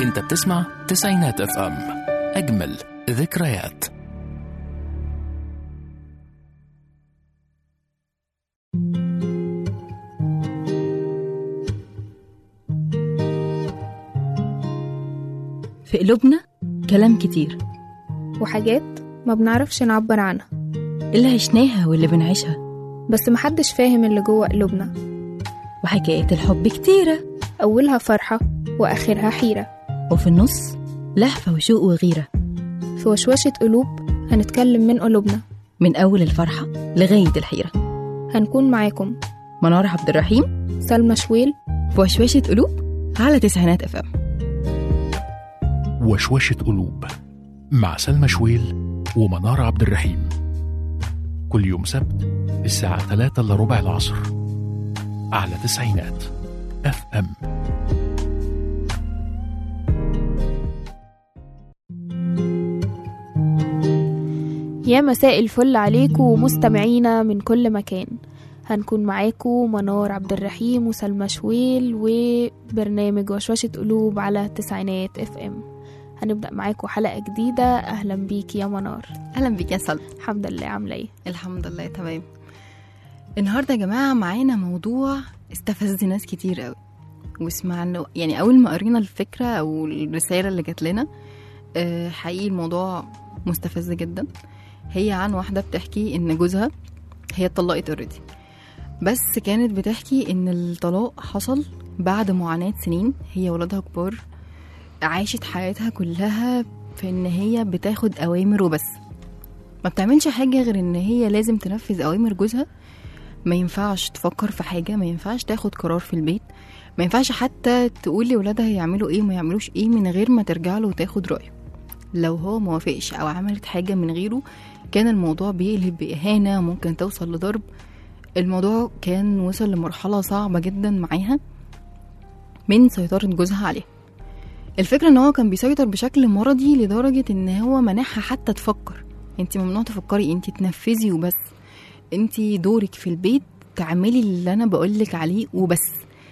انت بتسمع تسعينات اف ام اجمل ذكريات في قلوبنا كلام كتير وحاجات ما بنعرفش نعبر عنها اللي عشناها واللي بنعيشها بس محدش فاهم اللي جوه قلوبنا وحكايات الحب كتيرة أولها فرحة وآخرها حيرة وفي النص لهفة وشوق وغيرة في وشوشة قلوب هنتكلم من قلوبنا من أول الفرحة لغاية الحيرة هنكون معاكم منار عبد الرحيم سلمى شويل في وشوشة قلوب على تسعينات اف ام وشوشة قلوب مع سلمى شويل ومنار عبد الرحيم كل يوم سبت الساعة 3 إلا ربع العصر على تسعينات اف ام يا مساء الفل عليكم ومستمعينا من كل مكان هنكون معاكم منار عبد الرحيم وسلمى شويل وبرنامج وشوشة قلوب على تسعينات اف ام هنبدأ معاكم حلقة جديدة أهلا بيك يا منار أهلا بيك يا سلمى الحمد لله عاملة ايه الحمد لله تمام النهاردة يا جماعة معانا موضوع استفز ناس كتير قوي وسمعنا يعني أول ما قرينا الفكرة أو الرسالة اللي جات لنا آه، حقيقي الموضوع مستفز جدا هي عن واحدة بتحكي إن جوزها هي اتطلقت اوريدي بس كانت بتحكي إن الطلاق حصل بعد معاناة سنين هي ولادها كبار عاشت حياتها كلها في إن هي بتاخد أوامر وبس ما بتعملش حاجة غير إن هي لازم تنفذ أوامر جوزها ما ينفعش تفكر في حاجة ما ينفعش تاخد قرار في البيت ما ينفعش حتى تقول لولادها يعملوا ايه وما يعملوش ايه من غير ما ترجع له وتاخد رأيه لو هو موافقش او عملت حاجة من غيره كان الموضوع بيقلب بإهانة ممكن توصل لضرب الموضوع كان وصل لمرحلة صعبة جدا معاها من سيطرة جوزها عليها الفكرة ان هو كان بيسيطر بشكل مرضي لدرجة ان هو منعها حتى تفكر انت ممنوع تفكري انت تنفذي وبس انت دورك في البيت تعملي اللي انا بقولك عليه وبس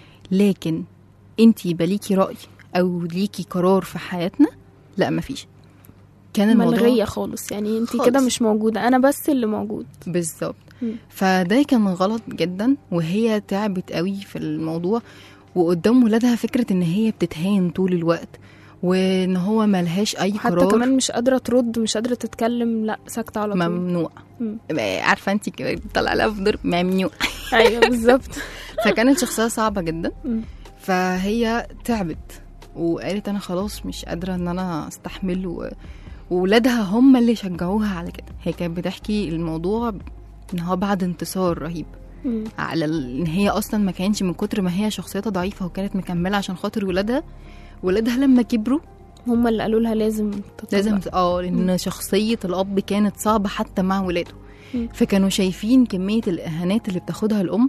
لكن انت يبقى ليكي رأي او ليكي قرار في حياتنا لا مفيش كان الموضوع ملغية خالص يعني انت خالص. كده مش موجودة أنا بس اللي موجود بالظبط مم. فده كان غلط جدا وهي تعبت قوي في الموضوع وقدام ولادها فكرة ان هي بتتهان طول الوقت وان هو ملهاش اي حتى قرار كمان مش قادرة ترد مش قادرة تتكلم لا ساكتة على طول ممنوع مم. عارفه انت كده بتطلع لها في ضرب ممنوع ايوه بالظبط فكانت شخصيه صعبه جدا مم. فهي تعبت وقالت انا خلاص مش قادره ان انا استحمل و... وولادها هم اللي شجعوها على كده هي كانت بتحكي الموضوع ان هو بعد انتصار رهيب مم. على ال- ان هي اصلا ما كانش من كتر ما هي شخصيتها ضعيفه وكانت مكمله عشان خاطر ولادها ولادها لما كبروا هما اللي قالوا لها لازم تطلق. لازم اه لان شخصيه الاب كانت صعبه حتى مع ولاده مم. فكانوا شايفين كميه الاهانات اللي بتاخدها الام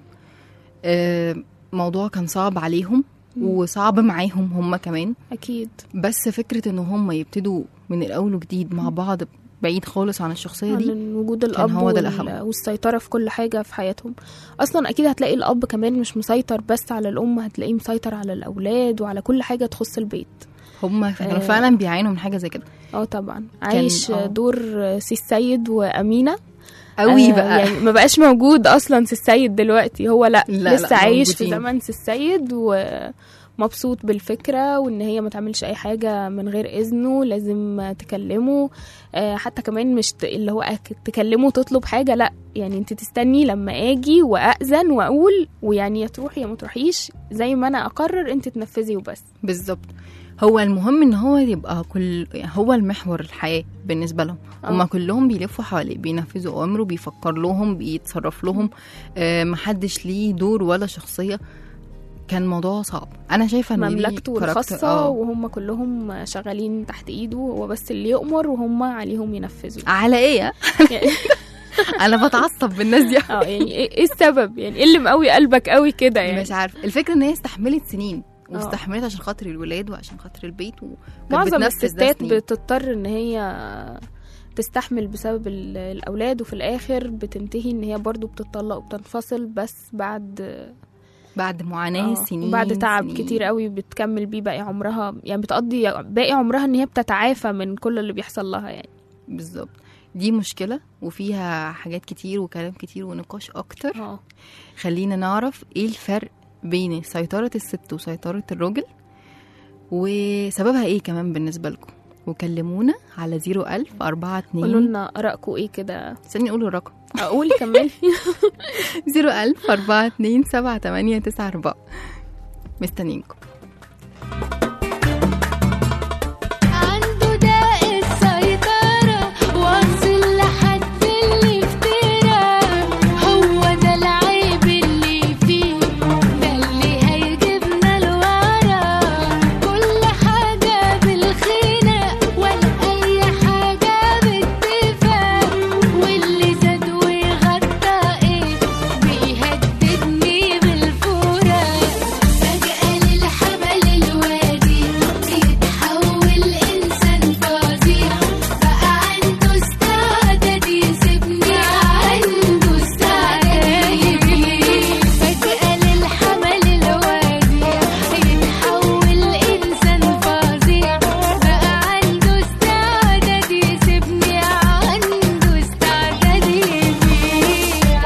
آه، موضوع كان صعب عليهم مم. وصعب معاهم هم كمان اكيد بس فكره ان هم يبتدوا من الاول وجديد مع بعض بعيد خالص عن الشخصيه دي عن وجود الاب هو ده وال- الأهم. والسيطره في كل حاجه في حياتهم اصلا اكيد هتلاقي الاب كمان مش مسيطر بس على الام هتلاقيه مسيطر على الاولاد وعلى كل حاجه تخص البيت هم كانوا آه. فعلا بيعانوا من حاجه زي كده اه طبعا عايش آه. دور سي السيد وامينه قوي آه، بقى يعني ما بقاش موجود اصلا سي السيد دلوقتي هو لا, لا، لسه لا، عايش في موجودين. زمن سي السيد ومبسوط بالفكرة وان هي ما تعملش اي حاجة من غير اذنه لازم تكلمه آه، حتى كمان مش ت- اللي هو أك- تكلمه تطلب حاجة لا يعني انت تستني لما اجي واذن واقول ويعني يا تروحي يا ما تروحيش زي ما انا اقرر انت تنفذي وبس بالظبط هو المهم ان هو يبقى كل هو المحور الحياه بالنسبه لهم آه. هما كلهم بيلفوا حواليه بينفذوا اوامره بيفكر لهم بيتصرف لهم آه محدش ليه دور ولا شخصيه كان موضوع صعب انا شايفه ان دي مملكته كاركتر- الخاصة آه. وهم كلهم شغالين تحت ايده هو بس اللي يؤمر وهم عليهم ينفذوا على ايه يعني- انا بتعصب بالناس دي اه يعني ايه إيه السبب يعني ايه اللي مقوي قلبك قوي كده يعني مش عارفه الفكره ان هي استحملت سنين آه. واستحملت عشان خاطر الولاد وعشان خاطر البيت وكانت معظم بتنفذ ده الستات سنين. بتضطر ان هي تستحمل بسبب ال- الاولاد وفي الاخر بتنتهي ان هي برضو بتطلق وبتنفصل بس بعد بعد معاناه آه، سنين وبعد تعب سنين. كتير قوي بتكمل بيه باقي عمرها يعني بتقضي باقي عمرها ان هي بتتعافى من كل اللي بيحصل لها يعني بالظبط دي مشكله وفيها حاجات كتير وكلام كتير ونقاش اكتر اه خلينا نعرف ايه الفرق بين سيطره الست وسيطره الراجل وسببها ايه كمان بالنسبه لكم وكلمونا على 01000 42 قولوا لنا ارائكم ايه كده استني نقول الرقم اقول كملي 01000 42 7894 مستنيينكم عنده داء السيطرة واصل لحد اللي افترى هو ده العيب اللي فيه ده اللي هيجيبنا لورا كل حاجة بالخناق ولا أي حاجة باتفاق واللي زاد وغطى ايه بيهددني بالفراق فجأة للحمل الوادي يتحول إنسان فظيع بقى عنده استعداد يسيبني عنده استعداد يبيع فجأة للحمل الوادي يتحول إنسان فظيع بقى عنده استعداد يسيبني عنده استعداد يبيع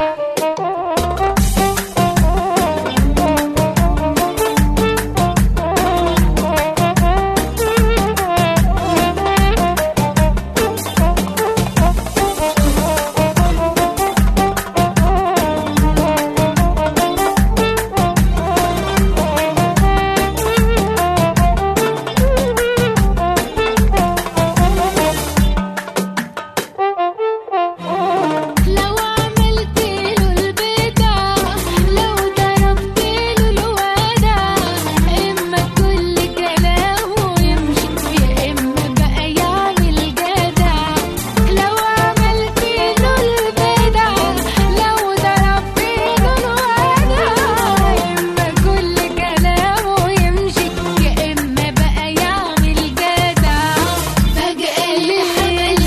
لو عملت له البدع لو ضربت له الودع اما كل كلامه يمشي يا اما بقى يعمل جدع لو عملت له البدع لو ضربت له الودع اما كل كلامه يمشي يا اما بقى يعمل جدع فجأة الحمل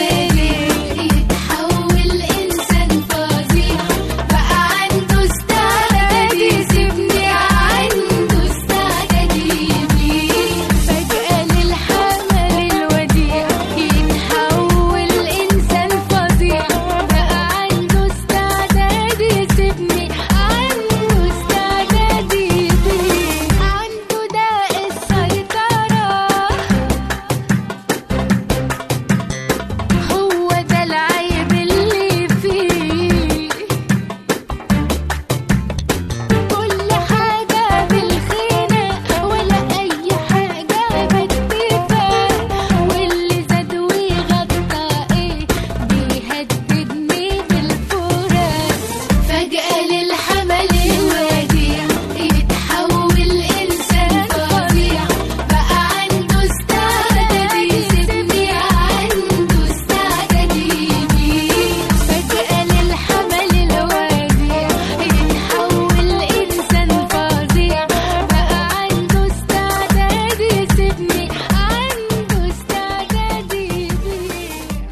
يتحول إنسان فظيع بقى عنده استعداد يسيبني عنده استعداد يبيع فجأة للحمل الوديع يتحول إنسان فظيع بقى عنده استعداد يسيبني عنده استعداد يبيع عنده داء السيطرة هو ده العيب اللي فيه كل حاجة بالخناق ولا أي حاجة باتفاق واللي زاد وغطى إيه بيهددني بالفراق فجأة للحمل الوديع يتحول إنسان فظيع بقى عنده استعداد يسيبني عنده استعداد يبيع فجأة للحمل الوديع يتحول إنسان فظيع بقى عنده استعداد يسيبني عنده استعداد يبيع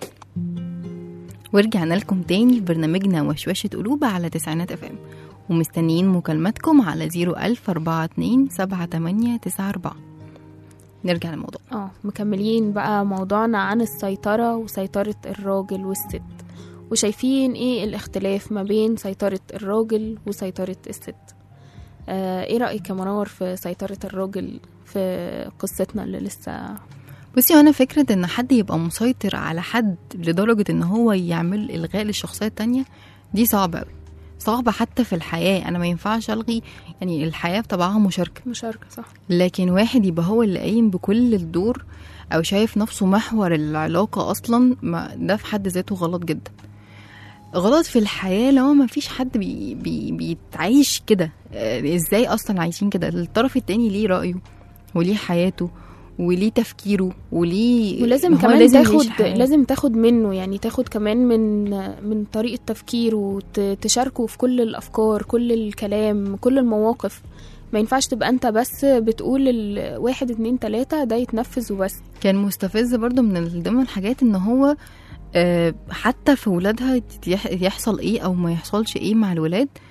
ورجعنا لكم تاني في برنامجنا وشوشة قلوب على تسعينات اف ام ومستنيين مكالماتكم على 01000 42 7894 نرجع للموضوع اه مكملين بقى موضوعنا عن السيطرة وسيطرة الراجل والست وشايفين ايه الاختلاف ما بين سيطرة الراجل وسيطرة الست آه ايه رأيك يا منور في سيطرة الراجل في قصتنا اللي لسه بصي وانا فكرة ان حد يبقى مسيطر على حد لدرجة ان هو يعمل الغاء للشخصية التانية دي صعبة قوي صعبة حتى في الحياة انا ما ينفعش الغي يعني الحياة بطبعها مشاركة مشاركة صح لكن واحد يبقى هو اللي قايم بكل الدور او شايف نفسه محور العلاقة اصلا ما ده في حد ذاته غلط جدا غلط في الحياة لو ما فيش حد بي بي بيتعايش كده آه، ازاي اصلا عايشين كده الطرف التاني ليه رأيه وليه حياته وليه تفكيره وليه ولازم ما هو كمان لازم يعيش تاخد حياة. لازم تاخد منه يعني تاخد كمان من من طريقة تفكيره وتشاركه في كل الأفكار كل الكلام كل المواقف ما ينفعش تبقى انت بس بتقول ال- واحد اتنين تلاتة ده يتنفذ وبس كان مستفز برضو من ال- ضمن الحاجات ان هو آه، حتى في ولادها يح- يحصل ايه او ما يحصلش ايه مع الولاد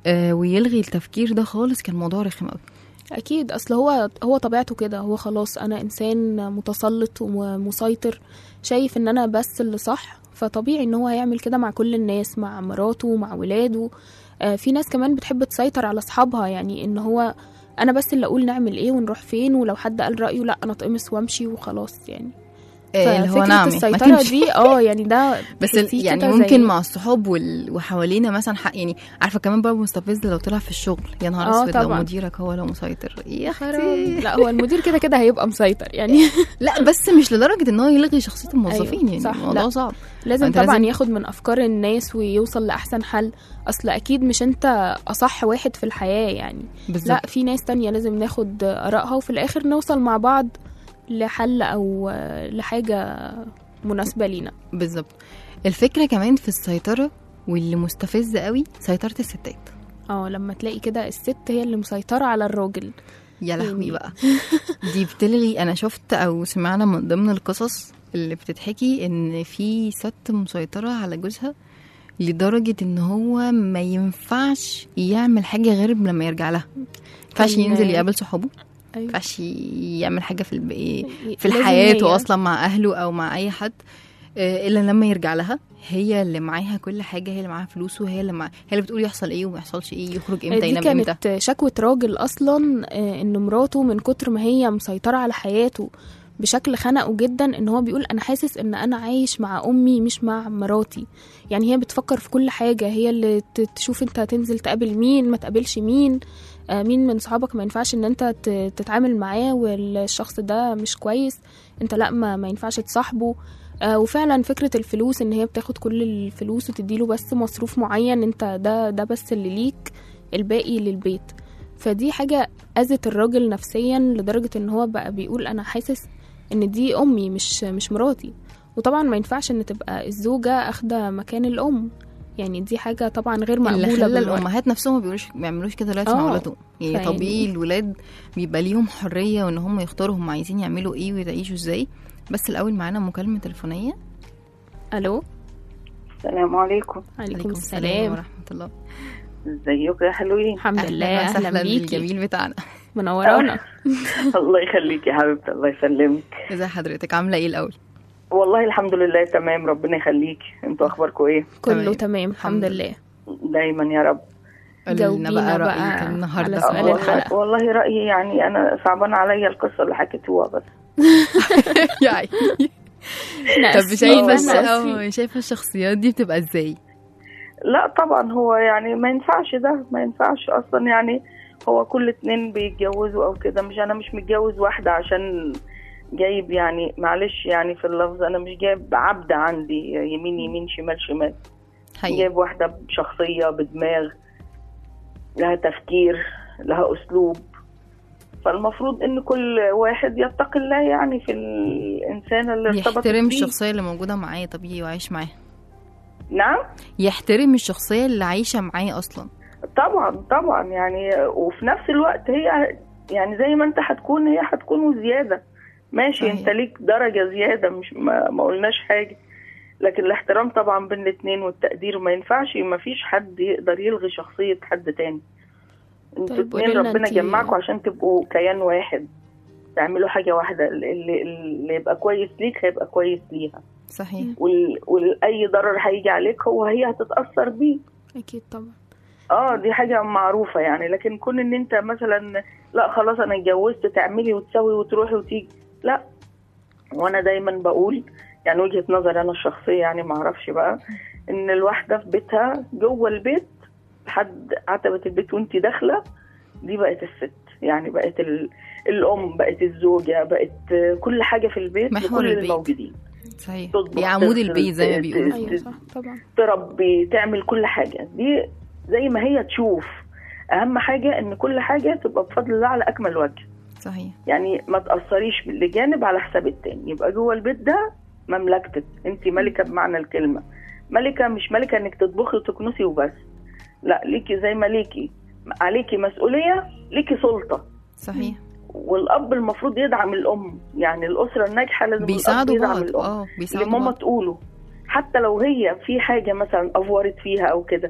آه ويلغي التفكير ده خالص كان موضوع رخم قوي اكيد اصل هو هو طبيعته كده هو خلاص انا انسان متسلط ومسيطر شايف ان انا بس اللي صح فطبيعي ان هو هيعمل كده مع كل الناس مع مراته مع ولاده آه، في ناس كمان بتحب تسيطر على اصحابها يعني ان هو انا بس اللي اقول نعمل ايه ونروح فين ولو حد قال رايه لا انا اتقمص وامشي وخلاص يعني آه اللي هو ففكرة نعمي ما السيطرة تمشي. دي اه يعني ده بس ال- تحسيه يعني كده ممكن زي- مع الصحاب وال... وحوالينا مثلا حق يعني عارفه كمان بقى مستفز لو طلع في الشغل يا نهار آه اسود لو طبعا. مديرك هو لو مسيطر يا خراب اختي لا هو المدير كده كده هيبقى مسيطر يعني لا بس مش لدرجه ان هو يلغي شخصيه الموظفين أيوة، يعني صح، الموضوع لا. صعب لازم أنت طبعا لازم- ياخد من افكار الناس ويوصل لاحسن حل اصل اكيد مش انت اصح واحد في الحياه يعني بالظبط لا في ناس تانية لازم ناخد ارائها وفي الاخر نوصل مع بعض لحل او لحاجه مناسبه لينا بالظبط الفكره كمان في السيطره واللي مستفز قوي سيطره الستات اه لما تلاقي كده الست هي اللي مسيطره على الراجل يا لهوي يعني- بقى دي بتلغي انا شفت او سمعنا من ضمن القصص اللي بتتحكي ان في ست مسيطره على جوزها لدرجه ان هو ما ينفعش يعمل حاجه غير لما يرجع لها ما ينفعش كان- ينزل يقابل صحابه ما ايوه ينفعش يعمل حاجه في الب... في لازم حياته هي. اصلا مع اهله او مع اي حد آه، الا لما يرجع لها هي اللي معاها كل حاجه هي اللي معاها فلوسه هي اللي مع... هي اللي بتقول يحصل ايه وما يحصلش ايه يخرج امتى دي ينام امتى كانت شكوى راجل اصلا آه، ان مراته من كتر ما هي مسيطره على حياته بشكل خنقه جدا ان هو بيقول انا حاسس ان انا عايش مع امي مش مع مراتي يعني هي بتفكر في كل حاجه هي اللي ت- تشوف انت هتنزل تقابل مين ما تقابلش مين آه، مين من صحابك ما ينفعش ان انت ت- تتعامل معاه والشخص ده مش كويس انت لا ما, ما ينفعش تصاحبه آه، وفعلا فكرة الفلوس ان هي بتاخد كل الفلوس وتديله بس مصروف معين انت ده ده بس اللي ليك الباقي للبيت فدي حاجة أذت الراجل نفسيا لدرجة ان هو بقى بيقول انا حاسس ان دي امي مش مش مراتي وطبعا ما ينفعش ان تبقى الزوجة اخدة مكان الام يعني دي حاجة طبعا غير اللي مقبولة خلى بالمرة الامهات نفسهم ما بيقولوش ما بيعملوش كده دلوقتي مع آه. اولادهم يعني فيعني- طبيعي الولاد بيبقى ليهم حريه وان هم يختاروا هم عايزين يعملوا ايه ويعيشوا ازاي بس الاول معانا مكالمه تليفونيه الو السلام عليكم عليكم السلام ورحمه الله ازيكم يا حلوين الحمد لله اهلا وسهلا بيكي بالجميل بتاعنا منورانا الله يخليك يا حبيبتي الله يسلمك ازي حضرتك عامله ايه الاول والله الحمد لله تمام ربنا يخليك انتوا اخباركم ايه كله تمام. تمام الحمد الحمد لله دايما يا رب قولنا جاوبينا بقى بقى رايك على النهارده سؤال والله, الحلقة. والله رايي يعني انا صعبان عليا القصه اللي حكيتوها بس يا عيني إحنا طب آسفين، شايفه إحنا الش- آسفين. اه شايفه الشخصيات دي بتبقى ازاي لا طبعا هو يعني ما ينفعش ده ما ينفعش اصلا يعني هو كل اتنين بيتجوزوا او كده مش انا مش متجوز واحده عشان جايب يعني معلش يعني في اللفظ انا مش جايب عبد عندي يمين يمين شمال شمال حقيقي جايب واحدة بشخصية بدماغ لها تفكير لها أسلوب فالمفروض إن كل واحد يتقي الله يعني في الإنسان اللي ارتبط يحترم فيه الشخصيه اللي موجوده معاه طبيعي وعايش معاها نعم يحترم الشخصيه اللي عايشه معاه اصلا طبعا طبعا يعني وفي نفس الوقت هي يعني زي ما انت هتكون هي هتكون وزيادة ماشي صحيح. انت ليك درجة زيادة مش ما, ما قلناش حاجة لكن الاحترام طبعا بين الاتنين والتقدير ما ينفعش ما فيش حد يقدر يلغي شخصية حد تاني انتوا طيب اتنين قولي لنا ربنا انتي- جمعكم عشان تبقوا كيان واحد تعملوا حاجة واحدة اللي, اللي يبقى كويس ليك هيبقى كويس ليها صحيح وال... والأي ضرر هيجي عليك هو هي هتتأثر بيه اكيد طبعا اه دي حاجة معروفة يعني لكن كون ان انت مثلا لا خلاص انا اتجوزت تعملي وتسوي وتروحي وتيجي لا وانا دايما بقول يعني وجهة نظري انا الشخصية يعني معرفش بقى ان الواحدة في بيتها جوه البيت لحد عتبة البيت وانت داخلة دي بقت الست يعني بقت ال... الام بقت الزوجة بقت كل حاجة في البيت محور لكل البيت. الموجودين صحيح تطبخ، دي عمود تغسل، البيت زي ما ت- بيقولوا ايوه صح طبعا تربي تعمل كل حاجة دي زي ما هي تشوف أهم حاجة إن كل حاجة تبقى بفضل الله على أكمل وجه صحيح يعني ما تأثريش لجانب على حساب التاني يبقى جوه البيت ده مملكتك أنت ملكة بمعنى الكلمة ملكة مش ملكة إنك تطبخي وتكنسي وبس لا ليكي زي ما ليكي عليكي مسؤولية ليكي سلطة صحيح والأب المفروض يدعم الأم يعني الأسرة الناجحة لازم الأب بيساعدوا يدعم بعض الأم اه اللي بيساعدوا ماما بعض تقوله حتى لو هي في حاجة مثلا أفورت فيها أو كده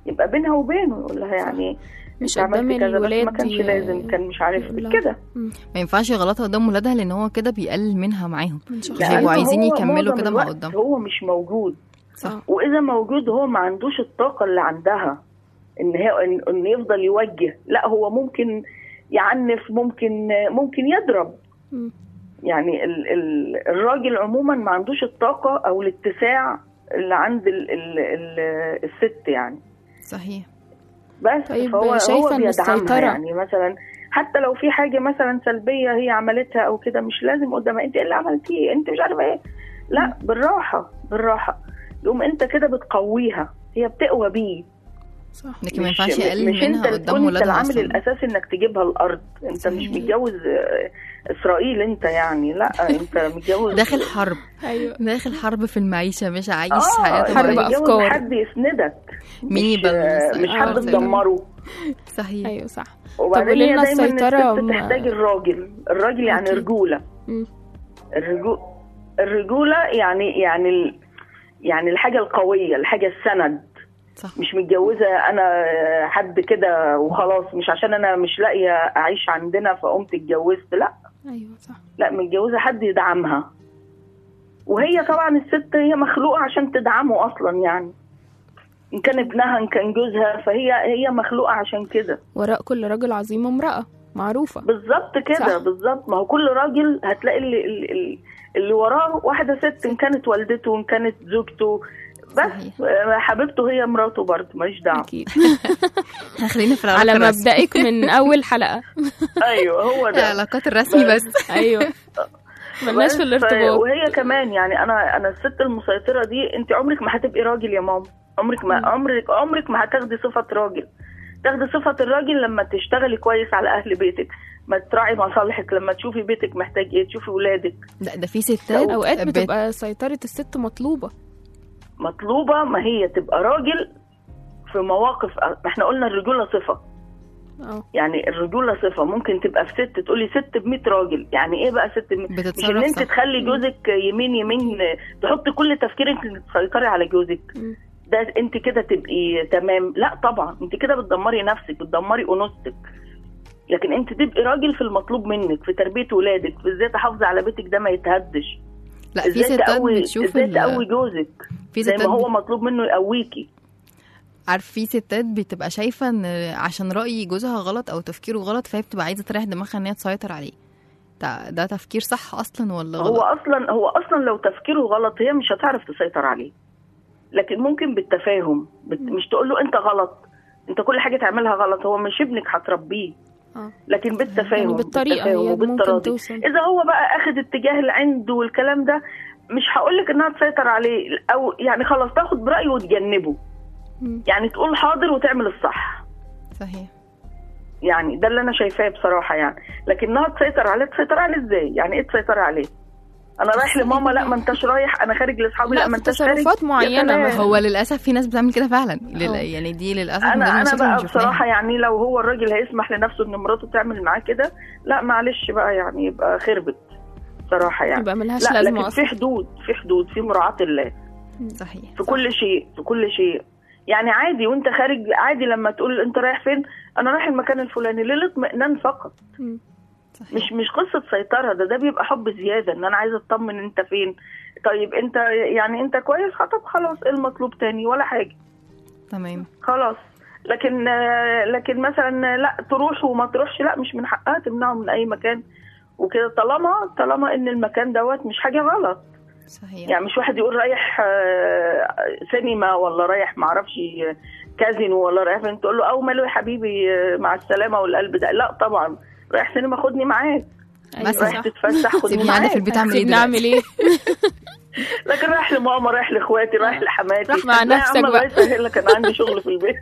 يبقى بينها وبينه يقول لها يعني مش انت عملت قدام كذا بس الولاد ما كانش ي- لازم كان مش عارف يقول لها. كده مم. ما ينفعش يغلطها قدام ولادها لان هو كده بيقلل منها معاهم من مش شخصيتها. هيبقوا لأن عايزين هو يكملوا معظم كده مع الوقت قدام هو مش موجود صح واذا موجود هو ما عندوش الطاقه اللي عندها ان هي ان, إن يفضل يوجه لا هو ممكن يعنف ممكن ممكن يضرب مم. يعني ال ال الراجل عموما ما عندوش الطاقه او الاتساع اللي عند ال ال ال الست يعني صحيح بس طيب فهو شايفة هو إن بيدعمها السيطرة- يعني مثلا حتى لو في حاجه مثلا سلبيه هي عملتها او كده مش لازم قدامها انت ايه اللي عملتيه انت مش عارفه ايه لا بالراحه بالراحه يقوم انت كده بتقويها هي بتقوى بيه صح لكن ما مش- ينفعش يقلل مش انت منها اللي قدام تكون انت ولادها العامل اصلا الاساسي انك تجيبها الارض انت مش صحيح. متجوز آه، اسرائيل انت يعني لا انت متجوز داخل حرب ايوه داخل حرب في المعيشه مش عايش اه حياته انت حرب طبيعية. متجوز أفكار. حد يسندك مين مش, يبقى آه، المسيطر؟ مش حد آه، تدمره صحيح ايوه صح وبعدين قولي هي لنا دايما السيطرة الست م- تحتاج الراجل الراجل يعني أكيد. رجوله مم. الرجو... الرجوله يعني يعني ال... يعني الحاجه القويه الحاجه السند صح مش متجوزه انا حد كده وخلاص مش عشان انا مش لاقيه اعيش عندنا فقمت اتجوزت لا ايوه صح لا متجوزه حد يدعمها وهي طبعا الست هي مخلوقه عشان تدعمه اصلا يعني ان كان ابنها ان كان جوزها فهي هي مخلوقه عشان كده وراء كل رجل عظيم امرأة معروفة بالظبط صح. كده بالظبط ما هو كل راجل هتلاقي اللي, اللي, اللي وراه واحده ست ان كانت والدته ان كانت زوجته بس صحيح. آه، حبيبته هي مراته برضه ماليش دعوه اكيد خلينا في على العلاقات الرسمي مبدئك من اول حلقة ايوه هو ده العلاقات الرسمي بس ايوه ملناش في بس، الارتباط وهي كمان يعني انا انا الست المسيطره دي انت عمرك ما هتبقي راجل يا ماما عمرك ما عمرك عمرك ما هتاخدي صفه راجل تاخدي صفه الراجل لما تشتغلي كويس على اهل بيتك ما تراعي مصالحك لما تشوفي بيتك محتاج ايه تشوفي ولادك لا ده في ستات اوقات بت- بتبقى سيطرة الست مطلوبة مطلوبه ما هي تبقى راجل في مواقف ما احنا قلنا الرجوله صفه اه يعني الرجوله صفه ممكن تبقى في ست تقولي ست ب 100 راجل يعني ايه بقى ست ب 100 مش بتتصرف ان انت صح. تخلي جوزك يمين يمين تحطي كل تفكيرك انك تسيطري على جوزك مم. ده انت كده تبقي تمام لا طبعا انت كده بتدمري نفسك بتدمري انوثتك لكن انت تبقي راجل في المطلوب منك في تربيه ولادك في ازاي تحافظي على بيتك ده ما يتهدش لا في ازاي ستات تقوي بتشوف ازاي ال- تقوي جوزك في زي ستات ما هو بت- مطلوب منه يقويكي عارف في ستات بتبقى شايفه ان عشان راي جوزها غلط او تفكيره غلط فهي بتبقى عايزه تريح دماغها ان هي تسيطر عليه ده, ده تفكير صح اصلا ولا هو غلط اصلا هو اصلا لو تفكيره غلط هي مش هتعرف تسيطر عليه لكن ممكن بالتفاهم بت... مش تقول له انت غلط انت كل حاجه تعملها غلط هو مش ابنك هتربيه اه لكن بالتفاهم يعني بالطريقة بالتفاهم هي ممكن وبالتراضي توصل اذا هو بقى اخد اتجاه العند والكلام ده مش هقول لك انها تسيطر عليه او يعني خلاص تاخد برايه وتجنبه مم. يعني تقول حاضر وتعمل الصح صحيح يعني ده اللي انا شايفاه بصراحه يعني لكنها تسيطر عليه تسيطر عليه ازاي يعني ايه تسيطر عليه انا رايح لماما لا ما انتش رايح انا خارج لاصحابي لا, لا ما في انتش خارج تصرفات يا معينة سلام. مثلا هو للاسف في ناس بتعمل كده فعلا لل... اه. يعني دي للاسف من ضمن انا انا المشاكل اللي بقى شفناها. بصراحه يعني لو هو الراجل هيسمح لنفسه ان مراته تعمل معاه كده لا معلش بقى يعني يبقى خربت صراحه يعني يبقى ملهاش لا لازمة لكن في اصلا حدود في حدود في مراعاه الله صحيح في كل شيء في كل شيء يعني عادي وانت خارج عادي لما تقول انت رايح فين انا رايح المكان الفلاني للاطمئنان فقط مم. صحيح. مش مش قصه سيطره ده ده بيبقى حب زياده ان انا عايزه اطمن انت فين طيب انت يعني انت كويس طب خلاص ايه المطلوب تاني ولا حاجه تمام خلاص لكن آه، لكن مثلا لا تروح وما تروحش لا مش من حقها تمنعه من اي مكان وكده طالما طالما ان المكان دوت مش حاجه غلط صحيح يعني مش واحد يقول رايح آه، سينما ولا رايح معرفش آه، كازينو ولا رايح فين تقول له او ماله يا حبيبي آه، مع السلامه والقلب ده لا طبعا رايح سينما خدني معاك أيوة مثلا. رايح صح. تتفسح خدني سيبني قاعده معاك في البيت اعمل ايه سيبني دلوقتي اعمل ايه لكن رايح لماما رايح لاخواتي رايح لحماتي راح مع لا يا نفسك عم بقى. الله يسهل لك انا عندي شغل في البيت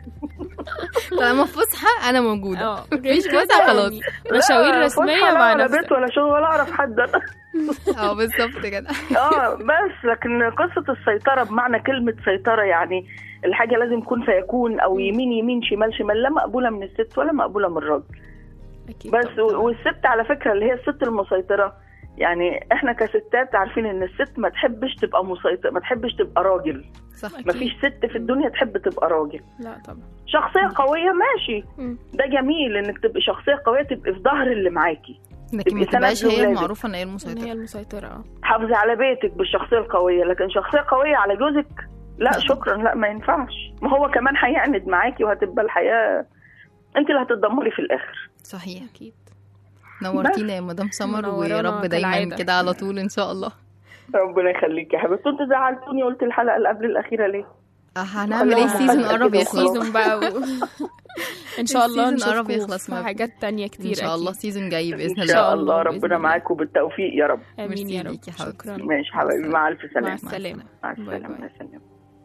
طالما فسحه انا موجوده اه مفيش فسحه خلاص مشاوير لا، رسمية فسحة لا مع ولا نفسك بيت ولا شغل ولا اعرف حد انا اه بالظبط كده اه بس لكن قصه السيطره بمعنى كلمه سيطره يعني الحاجه لازم يكون فيكون او يمين يمين شمال شمال لا مقبوله من الست ولا مقبوله من الراجل اكيد بس طبعاً. و- والست على فكره اللي هي الست المسيطره يعني احنا كستات عارفين ان الست ما تحبش تبقى مسيطر ما تحبش تبقى راجل صح ما فيش ست في الدنيا تحب تبقى راجل لا طبعا شخصيه قويه ماشي مم. ده جميل انك تبقي شخصيه قويه تبقي في ظهر اللي معاكي لكن ما تبقي سند تبقاش هي لولادك. المعروفه ان هي ان المسيطره هي المسيطره اه حافظي على بيتك بالشخصيه القويه لكن شخصيه قويه على جوزك لا لا. شكرا لا ما ينفعش ما هو كمان هيعند معاكي وهتبقى الحياه انت اللي هتتدمري في الاخر صحيح اكيد نورتينا يا مدام سمر ويا منورانا رب دايما كالعادة. كده على طول ان شاء الله ربنا يخليك يا حبيبتي انت زعلتوني قلت الحلقه اللي قبل الاخيره ليه آه، هنعمل ايه خلاص. السيزون قرب كده يخلص سيزون بقى و... ان شاء الله السيزون قرب نشوفكم يخلص في معاكم. حاجات تانية كتير ان شاء الله أكيد. سيزون جاي باذن ان الله شاء الله، الله بإذن ربنا الله. معاكم بالتوفيق يا رب امين ميرسي يا رب ليكي يا حبيبتي. شكرا ماشي حبايبي مع الف مع سلامه السلامه مع باي السلامه باي. مع السلامه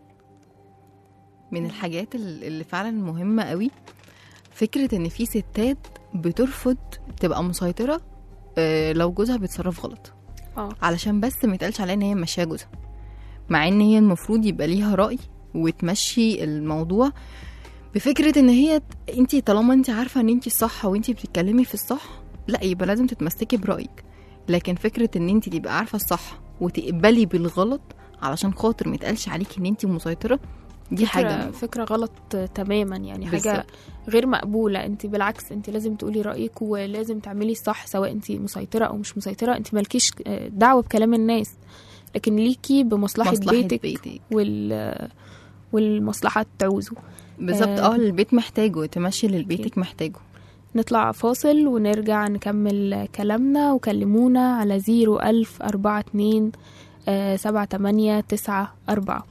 من الحاجات ال- اللي فعلا مهمة قوي فكرة ان في ستات بترفض تبقى مسيطرة آه، لو جوزها بيتصرف غلط اه علشان بس ما يتقالش عليها ان هي ماشية جوزها مع ان هي المفروض يبقى ليها رأي وتمشي الموضوع بفكرة ان هي انت طالما انت عارفة ان انت الصح وانت بتتكلمي في الصح لا يبقى لازم تتمسكي برأيك لكن فكرة ان انت تبقى عارفة الصح وتقبلي بالغلط علشان خاطر ما يتقالش عليكي ان انت مسيطرة دي فكرة, حاجة فكرة غلط تماما يعني حاجة بالظبط. غير مقبولة انت بالعكس انت لازم تقولي رأيك ولازم تعملي الصح سواء انت مسيطرة او مش مسيطرة انت مالكيش دعوة بكلام الناس لكن ليكي بمصلحة مصلحة بيتك, بيتك. وال والمصلحة تعوزه بالظبط آه. اه البيت محتاجه تمشي للبيتك محتاجه نطلع فاصل ونرجع نكمل كلامنا وكلمونا على زيرو ألف أربعة اتنين آه، سبعة تمانية تسعة أربعة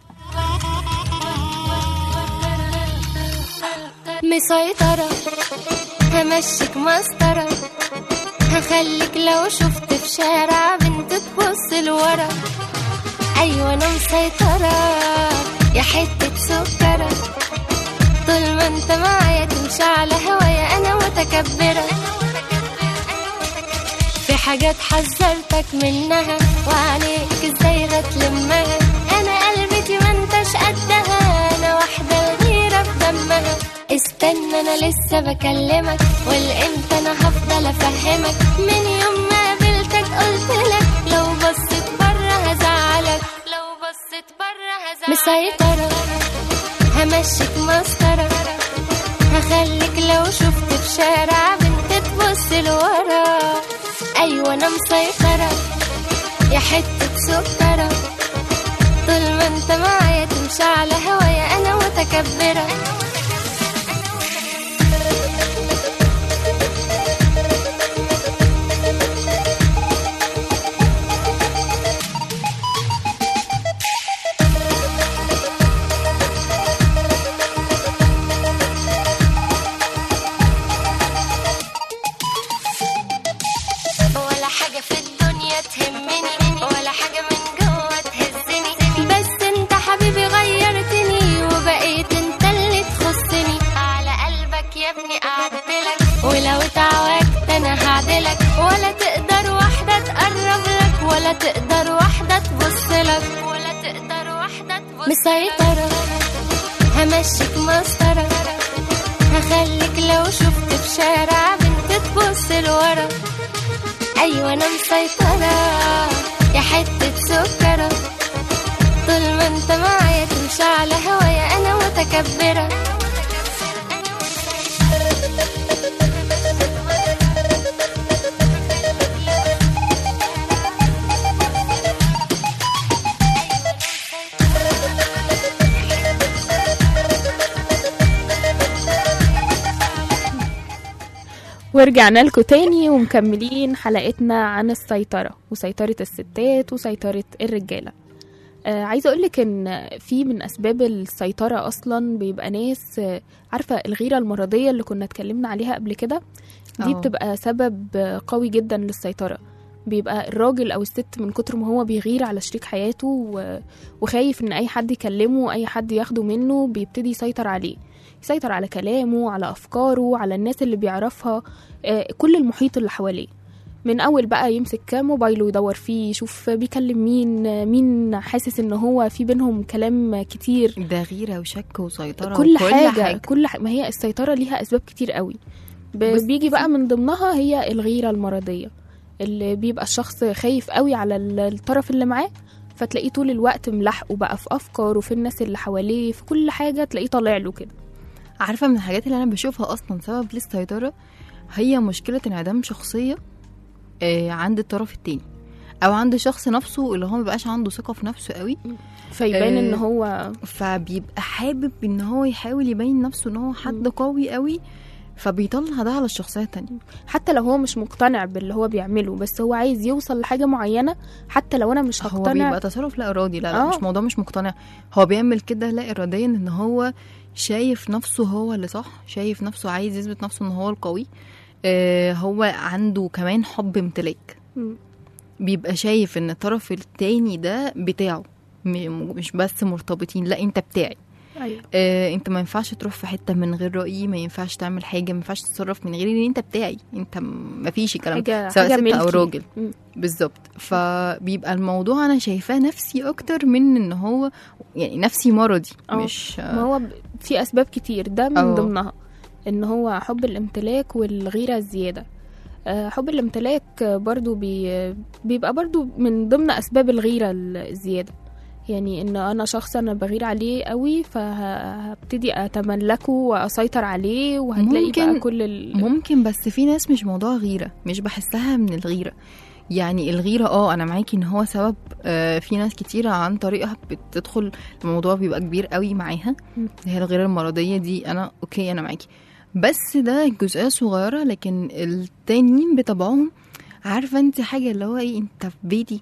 مسيطرة همشيك مسطرة هخليك لو شفت في شارع بنت تبص لورا أيوة أنا مسيطرة يا حتة سكرة طول ما انت معايا تمشي على هوايا أنا متكبرة في حاجات حذرتك منها وعليك ازاي هتلمها انا قلبتي ما انتش قدها انا واحدة الغيرة في دمها استنى انا لسه بكلمك والامتى انا هفضل افهمك من يوم ما قابلتك قلت لك لو بصيت بره هزعلك لو بصيت بره هزعلك مسيطرة همشيك مسطرة هخليك لو شفت في شارع بنت تبص لورا ايوه انا مسيطرة يا حتة سكرة طول ما انت معايا تمشي على هوايا انا متكبرة ولا حاجة في الدنيا تهمني ولا حاجة من جوه تهزني بس انت حبيبي غيرتني وبقيت انت اللي تخصني على قلبك يا ابني قعدتلك ولو اتعوجت انا هعدلك ولا تقدر واحدة تقرب لك ولا تقدر واحدة تبصلك ولا تقدر واحدة تبص مسيطرة همشيك مسطرة هخليك لو شفت في شارع بنت تبص لورا ايوه انا مسيطرة يا حتة سكرة طول ما انت معايا تمشي على هوايا انا متكبرة ورجعنا لكم تاني ومكملين حلقتنا عن السيطرة وسيطرة الستات وسيطرة الرجالة آه عايزة أقولك إن في من أسباب السيطرة أصلا بيبقى ناس آه عارفة الغيرة المرضية اللي كنا اتكلمنا عليها قبل كده دي اه. بتبقى سبب آه، قوي جدا للسيطرة بيبقى الراجل أو الست من كتر ما هو بيغير على شريك حياته و- وخايف إن أي حد يكلمه أي حد ياخده منه بيبتدي يسيطر عليه يسيطر على كلامه على أفكاره على الناس اللي بيعرفها آه، كل المحيط اللي حواليه من اول بقى يمسك موبايله يدور فيه يشوف بيكلم مين آه، مين حاسس ان هو في بينهم كلام كتير ده غيرة وشك وسيطرة كل وكل حاجة, حاجة. كل ح... ما هي السيطرة ليها أسباب كتير قوي ب... بس- بيجي بقى من ضمنها هي الغيرة المرضية اللي بيبقى الشخص خايف قوي على ال- الطرف اللي معاه فتلاقيه طول الوقت ملاحقه بقى في افكاره في الناس اللي حواليه في كل حاجه تلاقيه طالع له كده عارفه من الحاجات اللي انا بشوفها اصلا سبب للسيطره هي مشكله انعدام شخصيه آه، عند الطرف التاني او عند الشخص نفسه اللي هو مبقاش عنده ثقه في نفسه قوي فيبان آه، ان هو فبيبقى حابب ان هو يحاول يبين نفسه ان هو حد قوي قوي فبيطلع ده على الشخصيه التانية حتى لو هو مش مقتنع باللي هو بيعمله بس هو عايز يوصل لحاجه معينه حتى لو انا مش هو هقتنع بيبقى تصرف لا ارادي لا, لا آه. مش موضوع مش مقتنع هو بيعمل كده لا اراديا ان هو شايف نفسه هو اللي صح شايف نفسه عايز يثبت نفسه ان هو القوي آه هو عنده كمان حب امتلاك مم. بيبقى شايف ان الطرف التاني ده بتاعه م- مش بس مرتبطين لا انت بتاعي ايوه آه انت ما ينفعش تروح في حته من غير رايي ما ينفعش تعمل حاجه ما ينفعش تتصرف من غير ان انت بتاعي انت م- ما فيش الكلام ده حاجه سواء حاجه ست او ملكي. راجل مم. بالظبط فبيبقى الموضوع انا شايفاه نفسي اكتر من ان هو يعني نفسي مرضي اه. مش ما هو ب- في اسباب كتير ده من اه. ضمنها ان هو حب الامتلاك والغيره الزياده آه، حب الامتلاك آه، برضو بي بيبقى برضو من ضمن اسباب الغيره الزياده يعني ان انا شخص انا بغير عليه قوي فهبتدي اتملكه واسيطر عليه وهتلاقي ممكن- بقى كل ال... ممكن بس في ناس مش موضوع غيره مش بحسها من الغيره يعني الغيره اه انا معاكي ان هو سبب آه في ناس كتيره عن طريقها بتدخل الموضوع بيبقى كبير قوي معاها مم. هي الغيره المرضيه دي انا اوكي انا معاكي بس ده جزئيه صغيره لكن التانيين بطبعهم عارفه انت حاجه اللي هو ايه انت في بيتي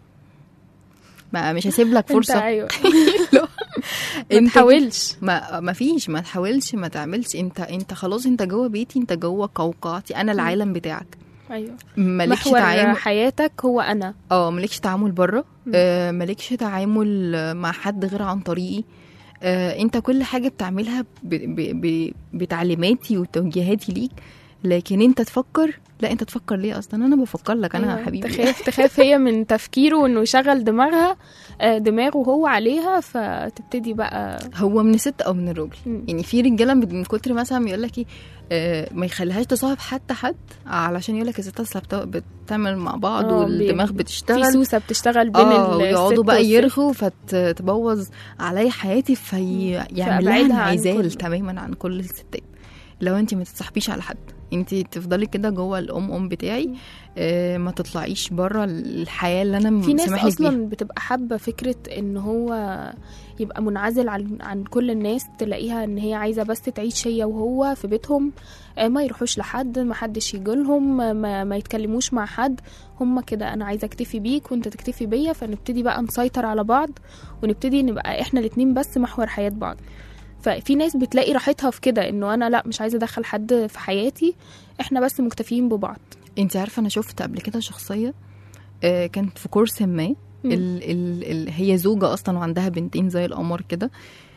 ما مش هسيب لك انت فرصه ايوه لا. ما انت تحاولش ما ما فيش ما تحاولش ما تعملش انت انت خلاص انت جوه بيتي انت جوه قوقعتي انا العالم بتاعك ايوه مالكش محور تعامل حياتك هو انا اه مالكش تعامل بره مم. آه مالكش تعامل آه، مع حد غير عن طريقي آه انت كل حاجه بتعملها ب ب ب بتعليماتي وتوجيهاتي ليك لكن انت تفكر لا انت تفكر ليه اصلا انا بفكر لك انا أيوة، حبيبي تخاف تخاف هي من تفكيره انه يشغل دماغها آه، دماغه هو عليها فتبتدي بقى هو من الست او من الراجل مم. يعني في رجاله من كتر مثلا يقول لك ايه آه، ما يخليهاش تصاحب حتى حد علشان يقول لك الستات أصل بت- بتعمل مع بعض آه، بي- والدماغ في بتشتغل سوسه بتشتغل بين اه الست ويقعدوا بقى والست. يرخوا فتبوظ علي حياتي فيعمل لها فأبعدها عن انعزال كل- تماما عن كل الستات لو انت ما تتصاحبيش على حد انت تفضلي كده جوه الام ام بتاعي آه ما تطلعيش بره الحياه اللي انا في ناس سامح لك بيها اصلا بتبقى حابه فكره ان هو يبقى منعزل عن عن كل الناس تلاقيها ان هي عايزه بس تعيش هي وهو في بيتهم آه، ما يروحوش لحد ما حدش يجيلهم ما, ما يتكلموش مع حد هما كده انا عايزه اكتفي بيك وانت تكتفي بيا فنبتدي بقى نسيطر على بعض ونبتدي نبقى احنا الاتنين بس محور حياه بعض ففي ناس بتلاقي راحتها في كده انه انا لا مش عايزه ادخل حد في حياتي احنا بس مكتفيين ببعض انت عارفه انا شفت قبل كده شخصيه آه كانت في كورس ما مم. ال ال ال هي زوجة أصلا وعندها بنتين زي القمر كده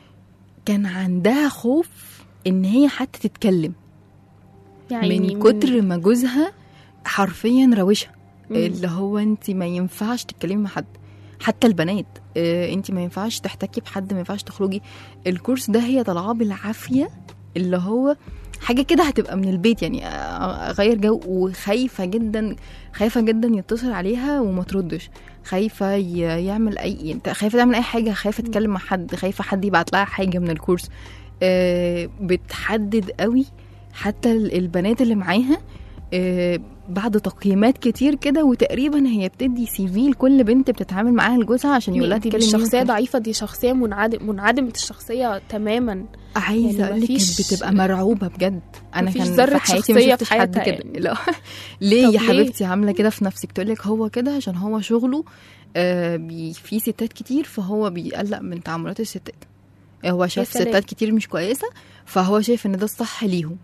كان عندها خوف إن هي حتى تتكلم يعني من كتر ما جوزها حرفيا روشها مم. اللي هو انت ما ينفعش تتكلمي مع حد حتى البنات اه انت ما ينفعش تحتكي بحد ما ينفعش تخرجي الكورس ده هي طالعاه بالعافيه اللي هو حاجه كده هتبقى من البيت يعني آه، اغير جو وخايفه جدا خايفه جدا يتصل عليها وما تردش خايفه ي- يعمل اي انت خايفه تعمل اي حاجه خايفه تتكلم مع حد خايفه حد يبعت لها حاجه من الكورس آه، بتحدد قوي حتى ال- البنات اللي معاها آه، بعد تقييمات كتير كده وتقريبا هي بتدي سي في لكل بنت بتتعامل معاها لجوزها عشان يقول لها دي تتكلم مش مين شخصية وكده. ضعيفة دي شخصية منعدم منعدمة الشخصية تماما عايزه يعني اقول لك مفيش- بتبقى مرعوبه بجد انا مفيش كان ذرة في حياتي ما شخصية شفتش في حد حياتها كده يعني. لا ليه طب يا ليه؟ حبيبتي عامله كده في نفسك تقول لك هو كده عشان هو شغله آه بي في ستات كتير فهو بيقلق من تعاملات الستات هو شاف سلام. ستات كتير مش كويسه فهو شايف ان ده الصح ليهم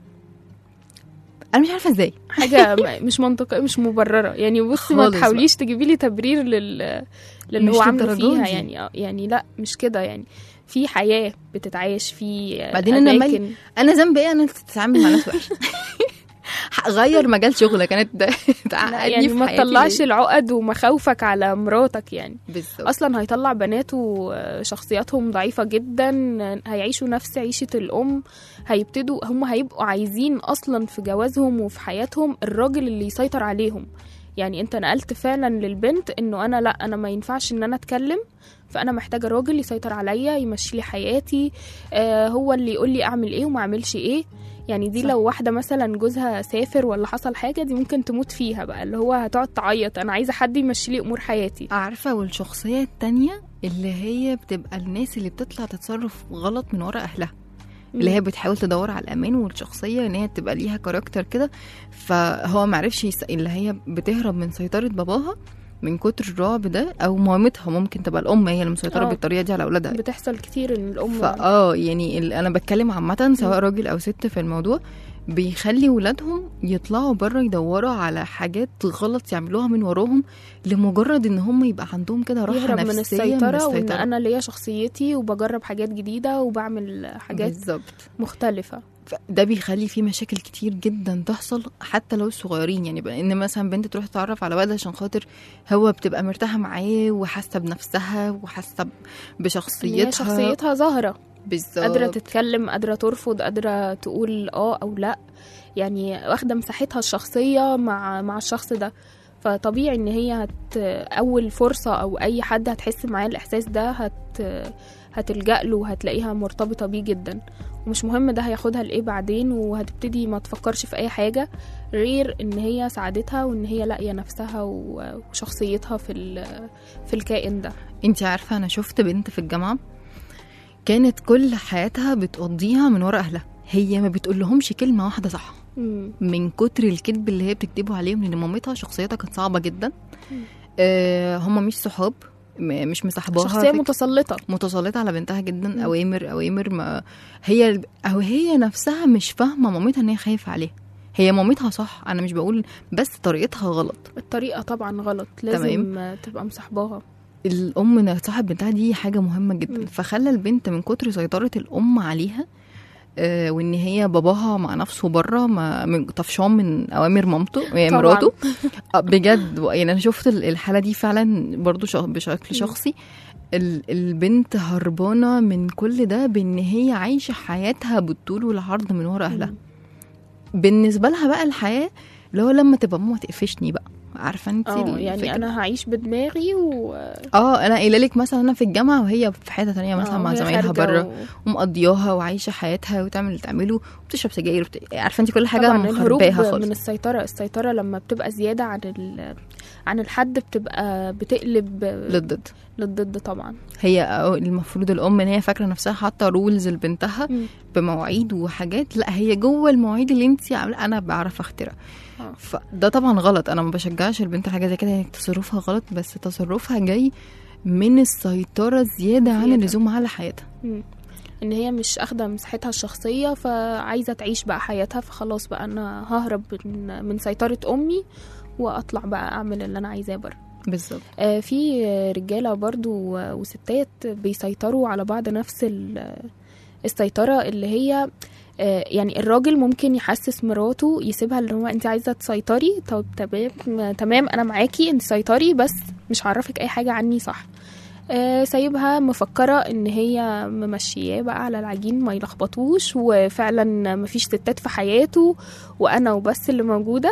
انا مش عارفه ازاي حاجة م- مش منطقية مش مبررة يعني بصي ما خالص تحاوليش تجيبي لي تبرير لل للي مش هو عامله للدرجة فيها دي. يعني آه، يعني لا مش كده يعني في حياة بتتعايش في بعدين أنا مالي- أماكن انا ذنبي ايه انا تتعامل مع ناس وحشه غير مجال شغلك كانت لا تعقدني يعني في ما حياتي تطلعش ليه؟ العقد ومخاوفك على مراتك يعني بالظبط اصلا هيطلع بناته آه، شخصياتهم ضعيفه جدا آه، هيعيشوا نفس عيشه الام هيبتدوا هم هيبقوا عايزين اصلا في جوازهم وفي حياتهم الراجل اللي يسيطر عليهم يعني انت نقلت فعلا للبنت انه انا لا انا ما ينفعش ان انا اتكلم فانا محتاجه راجل يسيطر عليا يمشي لي حياتي آه هو اللي يقول لي اعمل ايه وما اعملش ايه يعني دي صح. لو واحده مثلا جوزها سافر ولا حصل حاجه دي ممكن تموت فيها بقى اللي هو هتقعد تعيط انا عايزه حد يمشي لي امور حياتي عارفة والشخصية التانية اللي هي بتبقى الناس اللي بتطلع تتصرف غلط من ورا أهلها اللي هي بتحاول تدور على الأمان والشخصية إن هي تبقى ليها كاركتر كده فهو معرفش يس... اللي هي بتهرب من سيطرة باباها من كتر الرعب ده أو مامتها ممكن تبقى الأم هي اللي مسيطرة آه. بالطريقة دي على أولادها بتحصل كتير ان الام فاه يعني ال- انا بتكلم عامه سواء راجل او ست في الموضوع بيخلي ولادهم يطلعوا بره يدوروا على حاجات غلط يعملوها من وراهم لمجرد ان هم يبقى عندهم كده راحه يهرب نفسيه من السيطره وان السيطرة. انا ليا شخصيتي وبجرب حاجات جديده وبعمل حاجات بالظبط مختلفه ده بيخلي فيه مشاكل كتير جدا تحصل حتى لو صغيرين يعني بقى ان مثلا بنت تروح تتعرف على ولد عشان خاطر هو بتبقى مرتاحه معاه وحاسه بنفسها وحاسه إن بشخصيتها هي شخصيتها ظاهره بالظبط قادره تتكلم قادره ترفض قادره تقول اه او لا يعني واخده مساحتها الشخصيه مع مع الشخص ده فطبيعي ان هي هت اول فرصه او اي حد هتحس معاه الاحساس ده هت هتلجأ له وهتلاقيها مرتبطه بيه جدا ومش مهم ده هياخدها لايه بعدين وهتبتدي ما تفكرش في اي حاجه غير ان هي سعادتها وان هي لاقيه نفسها و- وشخصيتها في ال- في الكائن ده انت عارفه انا شفت بنت في الجامعه كانت كل حياتها بتقضيها من ورا اهلها هي ما بتقول لهمش كلمه واحده صح مم. من كتر الكذب اللي هي بتكذبه عليهم لان مامتها شخصيتها كانت صعبه جدا مم. آه هم مش صحاب م- مش مصاحباها شخصيه فك- متسلطه متسلطه على بنتها جدا مم. اوامر اوامر ما هي او هي نفسها مش فاهمه مامتها ان هي خايفه عليها هي مامتها صح انا مش بقول بس طريقتها غلط الطريقه طبعا غلط لازم تبقى مصاحباها الام انها تصاحب بنتها دي حاجه مهمه جدا مم. فخلى البنت من كتر سيطره الام عليها آه وان هي باباها مع نفسه بره ما من طفشان من اوامر مامته آه، طبعاً. مراته آه، بجد يعني انا شفت ال- الحاله دي فعلا برضو شخ- بشكل شخصي ال- البنت هربانه من كل ده بان هي عايشه حياتها بالطول والعرض من ورا اهلها بالنسبه لها بقى الحياه اللي هو لما تبقى ماما تقفشني بقى عارفه انت اه يعني انا هعيش بدماغي و اه انا قايله لك مثلا انا في الجامعه وهي في حته تانية مثلا آه، مع وهي زمايلها خارجة بره و... ومقضياها وعايشه حياتها وتعمل اللي تعمله وبتشرب سجاير وبت... عارفه انت كل حاجه طبعا الهروب مخرباها من خالص السيطرة السيطرة لما بتبقى زيادة عن ال... عن الحد بتبقى بتقلب للضد للضد طبعا هي أو المفروض الام ان هي فاكره نفسها حاطه رولز لبنتها مم. بمواعيد وحاجات لا هي جوه المواعيد اللي انت عامله انا بعرف اخترع آه. فده طبعا غلط انا ما بشجعش البنت حاجه زي كده هي تصرفها غلط بس تصرفها جاي من السيطره زياده عن زيادة. اللزوم على حياتها مم. ان هي مش اخده مساحتها الشخصيه فعايزه تعيش بقى حياتها فخلاص بقى انا ههرب من, من سيطره امي واطلع بقى اعمل اللي انا عايزاه بره بالظبط آه، في رجاله برضو وستات بيسيطروا على بعض نفس ال- السيطره اللي هي آه، يعني الراجل ممكن يحسس مراته يسيبها اللي هو انت عايزه تسيطري طب تمام تمام انا معاكي انت سيطري بس مش هعرفك اي حاجه عني صح آه، سايبها مفكره ان هي ممشياه بقى على العجين ما يلخبطوش وفعلا مفيش ستات في حياته وانا وبس اللي موجوده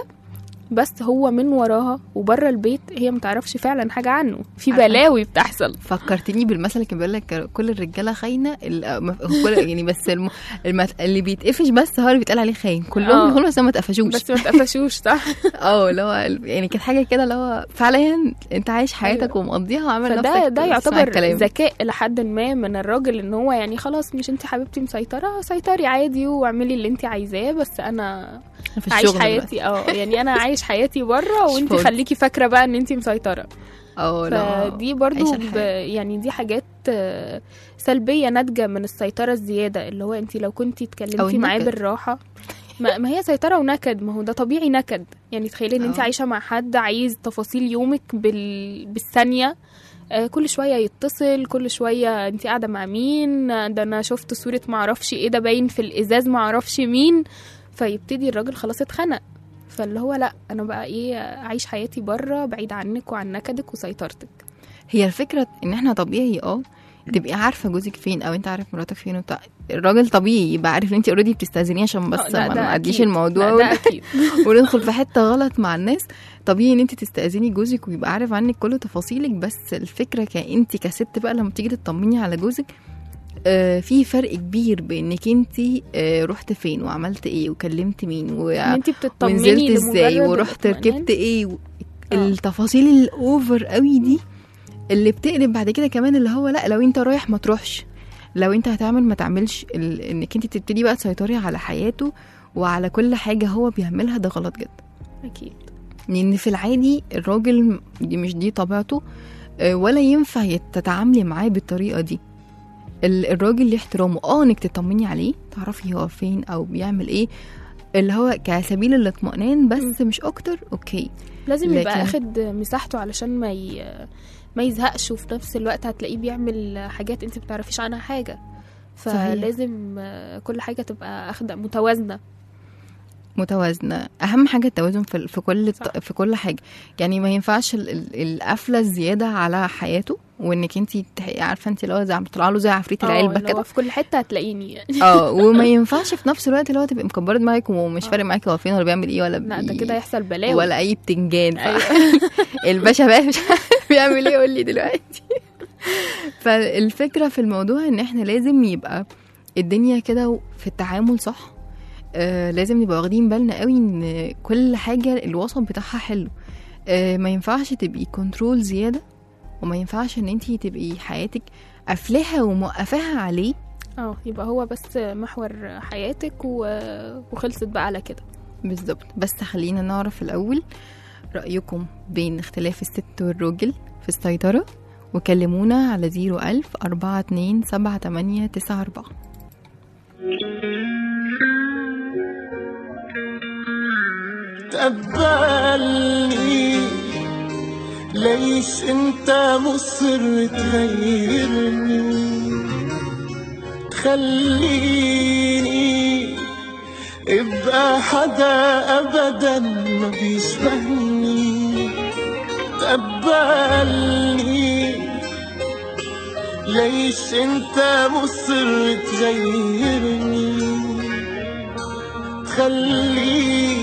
بس هو من وراها وبره البيت هي متعرفش فعلا حاجه عنه في عارفة. بلاوي بتحصل فكرتني بالمثل اللي كان بيقول لك كل الرجاله خاينه ال- م- كل يعني بس الم... الم... اللي بيتقفش بس هو اللي بيتقال عليه خاين كلهم آه. بيقولوا بس ما اتقفشوش بس ما تقفشوش صح اه اللي هو يعني كانت حاجه كده اللي هو فعليا انت عايش حياتك أيوة. ومقضيها وعامل فده نفسك ده تسمع يعتبر الكلام. ذكاء لحد ما من الراجل ان هو يعني خلاص مش انت حبيبتي مسيطره سيطري عادي واعملي اللي انت عايزاه بس انا في عايش الشغل حياتي اه يعني انا عايش حياتي بره وانت فاضي. خليكي فاكره بقى ان انت مسيطره اه لا فدي برضو عيش ب... الحياة. يعني دي حاجات آه، سلبيه ناتجه من السيطره الزياده اللي هو انت لو كنتي أو اتكلمتي معاه النكد. بالراحه ما, ما هي سيطره ونكد ما هو ده طبيعي نكد يعني تخيلي ان انت آه. عايشه مع حد عايز تفاصيل يومك بال... بالثانيه آه، كل شويه يتصل كل شويه انت قاعده مع مين آه، ده انا شفت صوره معرفش ايه ده باين في الازاز معرفش مين فيبتدي الراجل خلاص اتخنق فاللي هو لا انا بقى ايه اعيش حياتي بره بعيد عنك وعن نكدك وسيطرتك هي الفكره ان احنا طبيعي اه تبقي عارفه جوزك فين او انت عارف مراتك فين وبتاع الراجل طبيعي يبقى عارف ان انت اوريدي بتستاذنيه عشان بس آه، ده- ما ده نعديش أكيد. الموضوع لا، ده اكيد وندخل في حته غلط مع الناس طبيعي ان انت تستاذني جوزك ويبقى عارف عنك كل تفاصيلك بس الفكره كانت كست بقى لما تيجي تطمني على جوزك آه في فرق كبير بانك انت آه رحت فين وعملت ايه وكلمت مين و... ان انت بتطمني ونزلت ازاي لمجرد ورحت الاطمئنان. ركبت ايه و... آه. التفاصيل الاوفر قوي دي اللي بتقلب بعد كده كمان اللي هو لا لو انت رايح ما تروحش لو انت هتعمل ما تعملش ال... انك انت تبتدي بقى تسيطري على حياته وعلى كل حاجه هو بيعملها ده غلط جدا اكيد لان في العادي الراجل دي مش دي طبيعته آه، ولا ينفع يت- تتعاملي معاه بالطريقه دي ال- الراجل ليه احترامه اه انك تطمني عليه تعرفي هو فين او بيعمل ايه اللي هو كسبيل الاطمئنان بس مش اكتر اوكي لازم يبقى لكن- اخد مساحته علشان ما ي... ما يزهقش وفي نفس الوقت هتلاقيه بيعمل حاجات انت بتعرفيش عنها حاجه صحيح. فلازم آه، كل حاجه تبقى اخده متوازنه متوازنه اهم حاجه التوازن في ال- في كل صح. الط- في كل حاجه يعني ما ينفعش ال- ال- القفله الزياده على حياته وانك انت عارفه انت اللي هو زي عم تطلع له زي عفريت اه العلبه اللي هو كده في كل حته هتلاقيني يعني اه وما ينفعش في نفس الوقت اللي هو تبقي مكبره دماغك ومش آه. فارق معاكي هو فين ولا بيعمل ايه ولا لا ده بي- كده يحصل بلاوي ولا اي بتنجان ف... أيوة. الباشا بقى مش عارف بيعمل ايه قول لي دلوقتي فالفكره في الموضوع ان احنا لازم يبقى الدنيا كده في التعامل صح آه لازم نبقى واخدين بالنا قوي ان كل حاجه الوسط بتاعها حلو آه ما ينفعش تبقي كنترول زياده وما ينفعش ان انتي تبقي حياتك قافلاها وموقفاها عليه اه يبقى هو بس محور حياتك و... وخلصت بقى على كده بالظبط بس خلينا نعرف الأول رأيكم بين اختلاف الست والراجل في السيطرة وكلمونا على زيرو ألف أربعة اتنين سبعة تمانية تسعة أربعة تقبلني ليش انت مصر تغيرني تخليني ابقى حدا ابدا ما بيشبهني تقبلني ليش انت مصر تغيرني تخليني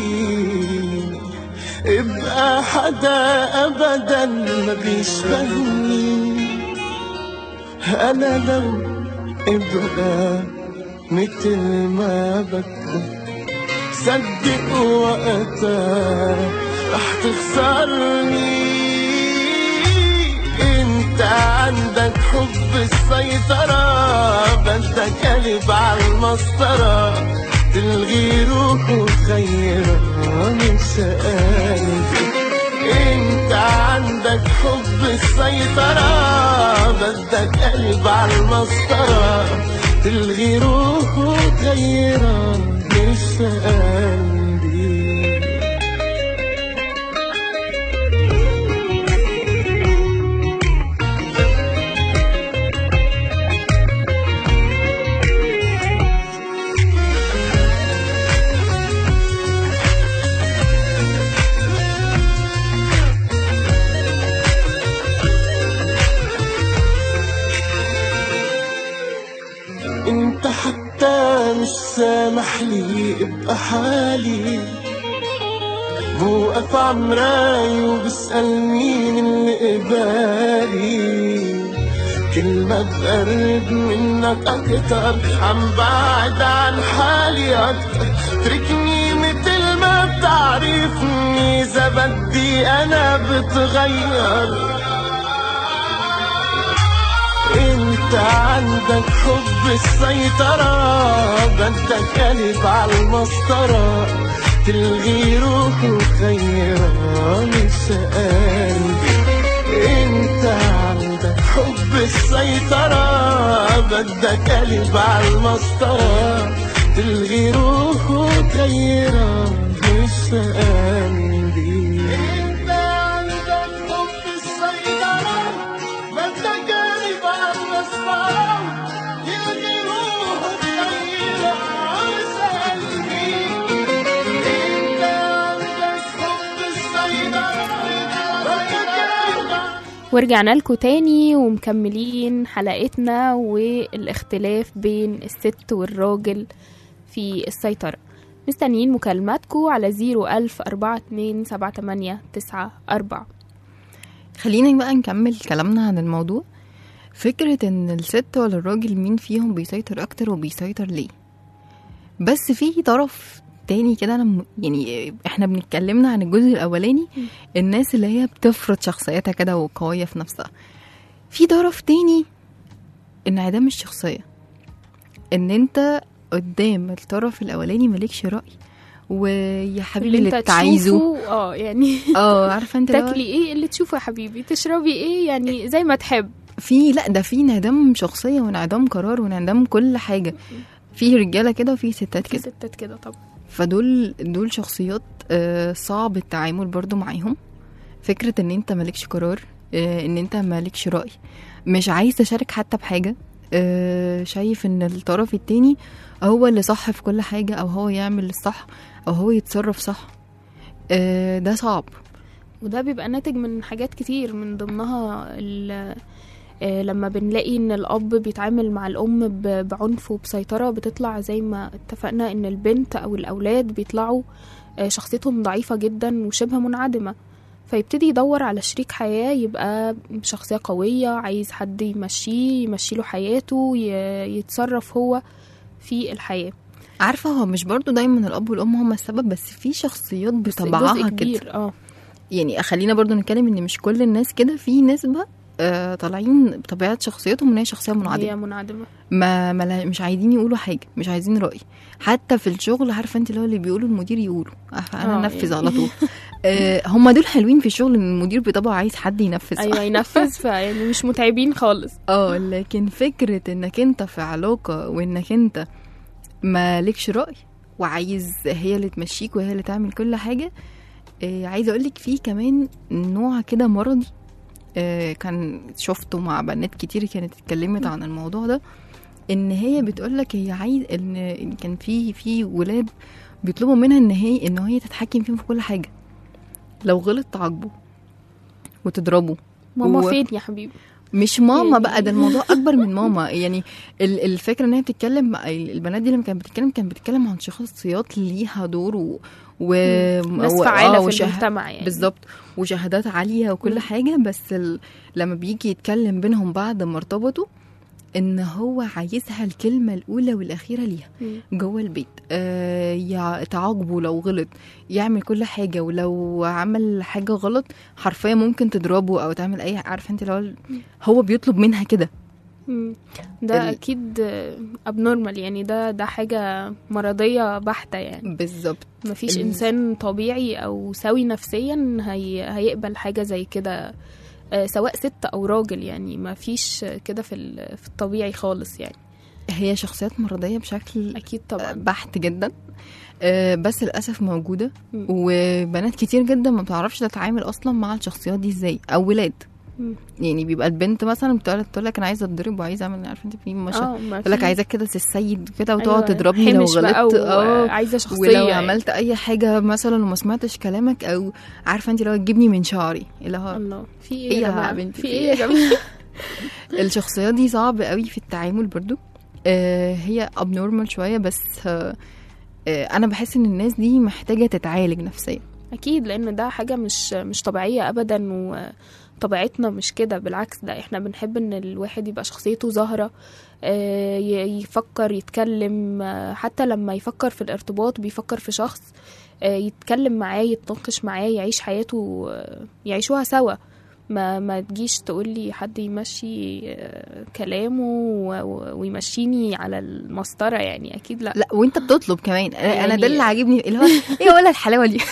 ابقى حدا ابدا ما بيشبهني انا لو ابقى مثل ما بدك صدق وقتها رح تخسرني انت عندك حب السيطرة بدك قلب على المسطرة تلغي روح وتغيرها مش قلبي انت عندك حب السيطرة بدك قلب على المسطرة تلغي روح وتغيرها مش قلبي انت حتى مش سامح لي ابقى حالي موقف عمراي وبسأل مين اللي قبالي كل ما بقرب منك أكتر عم بعد عن حالي أكتر تركني مثل ما بتعرفني إذا بدي أنا بتغير انت عندك حب السيطرة بدك قلب على المسطرة تلغي روح وتغيرها مش قلبي انت عندك حب السيطرة بدك قلب على المسطرة تلغي روح وتغيرها مش قلبي انت عندك حب السيطرة بدك قلب على المسطرة تلغي روح وتغيرها مش قلبي انت عندك حب السيطرة بدك قلب على ورجعنا لكم تاني ومكملين حلقتنا والاختلاف بين الست والراجل في السيطرة مستنيين مكالماتكم على زيرو ألف أربعة اتنين سبعة تمانية تسعة أربعة خلينا بقى نكمل كلامنا عن الموضوع فكرة ان الست ولا الراجل مين فيهم بيسيطر اكتر وبيسيطر ليه بس في طرف تاني كده انا م- يعني احنا بنتكلمنا عن الجزء الاولاني الناس اللي هي بتفرض شخصيتها كده وقوية في نفسها في طرف تاني انعدام الشخصية ان انت قدام الطرف الاولاني مالكش رأي ويا حبيبي اللي انت عايزه تشوفه اه يعني اه عارفه انت اللي هو- تاكلي ايه اللي تشوفه يا حبيبي تشربي ايه يعني زي ما تحب في لا ده في انعدام شخصيه وانعدام قرار وانعدام كل حاجه في رجاله كده وفي ستات في كده ستات كده طبعا فدول دول شخصيات آه، صعب التعامل برضو معاهم فكره ان انت مالكش قرار آه، ان انت مالكش راي مش عايز تشارك حتى بحاجه آه، شايف ان الطرف التاني هو اللي صح في كل حاجه او هو يعمل الصح او هو يتصرف صح آه، ده صعب وده بيبقى ناتج من حاجات كتير من ضمنها ال- آه، لما بنلاقي ان الاب بيتعامل مع الام ب- بعنف وبسيطره بتطلع زي ما اتفقنا ان البنت او الاولاد بيطلعوا آه، شخصيتهم ضعيفه جدا وشبه منعدمه فيبتدي يدور على شريك حياه يبقى شخصيه قويه عايز حد يمشيه يمشي له حياته ي- يتصرف هو في الحياه عارفه هو مش برضو دايما الاب والام هما السبب بس في شخصيات بس بطبعها جزء كده كبير اه يعني خلينا برضو نتكلم ان مش كل الناس كده في نسبة آه طالعين بطبيعة شخصيتهم ان هي شخصية منعدمة هي منعدمه ما, ما لا- مش عايزين يقولوا حاجة مش عايزين رأي حتى في الشغل عارفة انت اللي هو اللي بيقولوا المدير يقولوا عارفة انا آه، انفذ يعني. على طول آه هم دول حلوين في الشغل ان المدير بطبعه عايز حد ينفذ ايوه ينفذ فيعني مش متعبين خالص اه لكن فكرة انك انت في علاقة وانك انت مالكش رأي وعايز هي اللي تمشيك وهي اللي تعمل كل حاجة آه عايزة اقولك في كمان نوع كده مرضي آه كان شفته مع بنات كتير كانت اتكلمت عن الموضوع ده ان هي بتقولك هي عايز ان إن كان في في ولاد بيطلبوا منها ان هي ان هي تتحكم فيهم في كل حاجة لو غلط تعاقبه وتضربه ماما و- فين يا حبيبي مش ماما يعني- بقى ده الموضوع اكبر من ماما يعني ال- الفكره ان هي بتتكلم مع- البنات دي لما كانت بتتكلم كانت بتتكلم عن شخصيات ليها دور و, و... ناس و- فعالة آه، في وشه- المجتمع يعني بالظبط وشهادات عاليه وكل مم. حاجه بس ال... لما بيجي يتكلم بينهم بعد ما ارتبطوا ان هو عايزها الكلمه الاولى والاخيره ليها مم. جوه البيت آه يع- تعاقبه لو غلط يعمل كل حاجه ولو عمل حاجه غلط حرفيا ممكن تضربه او تعمل اي عارفه انت لو هو بيطلب منها كده مم. ده ال- اكيد ابنورمال يعني ده ده حاجه مرضيه بحته يعني بالظبط مفيش ال- انسان طبيعي او سوي نفسيا هي هيقبل حاجه زي كده آه، سواء ست او راجل يعني مفيش كده في ال- في الطبيعي خالص يعني هي شخصيات مرضيه بشكل اكيد طبعا بحت جدا آه، بس للاسف موجوده مم. وبنات كتير جدا ما بتعرفش تتعامل اصلا مع الشخصيات دي ازاي او ولاد مم. يعني بيبقى البنت مثلا بتقول تقول لك انا عايزه اتضرب وعايزه اعمل عارفه انت في مش اه ما تقول لك في- عايزاك كده السيد كده وتقعد أيوة، تضربني لو حمش بقى غلطت اه وعايزه شخصيه ولو يعني. عملت اي حاجه مثلا وما سمعتش كلامك او عارفه انت لو تجيبني من شعري اللي هو الله في ايه إيه يا يا جماعه بنتي، في في ايه يا جماعه الشخصيات دي صعب قوي في التعامل برضو آه هي abnormal شويه بس آه آه انا بحس ان الناس دي محتاجه تتعالج نفسيا اكيد لان ده حاجه مش مش طبيعيه ابدا وطبيعتنا مش كده بالعكس ده احنا بنحب ان الواحد يبقى شخصيته ظاهره آه، ي- يفكر يتكلم آه، حتى لما يفكر في الارتباط بيفكر في شخص آه، يتكلم معاه يتناقش معاه يعيش حياته آه، يعيشوها سوا ما ما تجيش تقول لي حد يمشي آه، كلامه و- و- ويمشيني على المسطره يعني اكيد لا لا وانت بتطلب كمان انا يعني يعني- ده اللي عاجبني اللي هو ايه ولا الحلاوه دي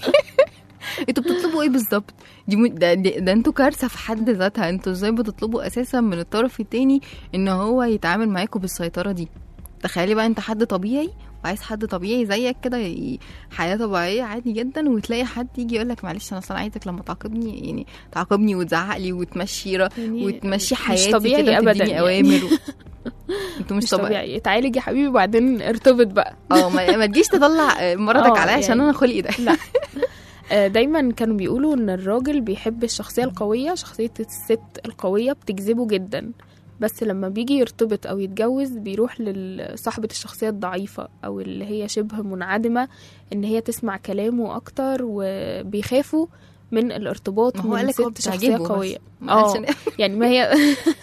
انتوا بتطلبوا ايه بالظبط دي م- ده, ده, ده انتوا كارثه في حد ذاتها انتوا ازاي بتطلبوا اساسا من الطرف التاني ان هو يتعامل معاكم بالسيطره دي تخيلي بقى انت حد طبيعي وعايز حد طبيعي زيك كده ي- حياه طبيعيه عادي جدا وتلاقي حد يجي يقول لك معلش انا اصلا عايزك لما تعاقبني يعني تعاقبني وتزعق لي وتمشي را- يعني وتمشي مش حياتي طبيعي كده أبداً وتديني يعني. اوامر و... انتوا مش, مش طبيعي طبيعي اتعالج يا حبيبي وبعدين ارتبط بقى اه ما, ما تجيش تطلع مرضك اه، عليا عشان يعني- انا خلقي ده لا آه، دايما كانوا بيقولوا ان الراجل بيحب الشخصيه القويه شخصيه الست القويه بتجذبه جدا بس لما بيجي يرتبط او يتجوز بيروح لصاحبه الشخصيه الضعيفه او اللي هي شبه منعدمه ان هي تسمع كلامه اكتر وبيخافوا من الارتباط ما هو من قالك هو ست شخصيه بتعجبه بس. قويه ما اه قالش إن- يعني ما هي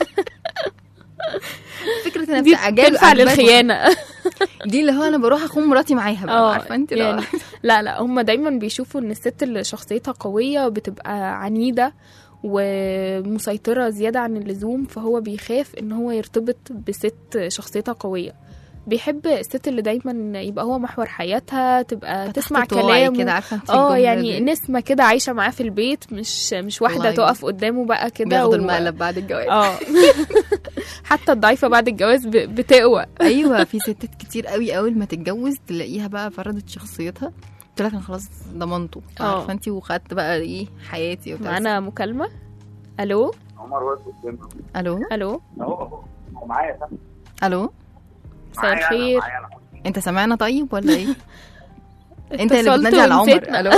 فكره انها دي بتعجبه تنفع عجباك. للخيانه دي اللي هو انا بروح اخون مراتي معاها بقى اه عارفه انت يعني يعني لا لا هم دايما بيشوفوا ان الست اللي شخصيتها قوية بتبقى عنيدة ومسيطرة زيادة عن اللزوم فهو بيخاف ان هو يرتبط بست شخصيتها قوية بيحب الست اللي دايما يبقى هو محور حياتها تبقى تسمع كلامه كده عارفه انت اه الجملة يعني دي. نسمة كده عايشة معاه في البيت مش مش واحدة والله تقف قدامه بقى كده بياخدوا و- المقلب بعد الجواز اه حتى الضعيفة بعد الجواز ب- بتقوى ايوه في ستات كتير قوي اول ما تتجوز تلاقيها بقى فرضت شخصيتها قلت لك انا خلاص ضمنته اه. عارفه انت وخدت بقى ايه حياتي وبتاع معانا مكالمة الو عمر واد قدامك الو الو اهو اهو هو معايا صح؟ الو مساء معايا أنا، الخير معايا أنا. انت سامعنا طيب ولا ايه انت اللي اتصلت بتنادي على عمر ونسيتنا. الو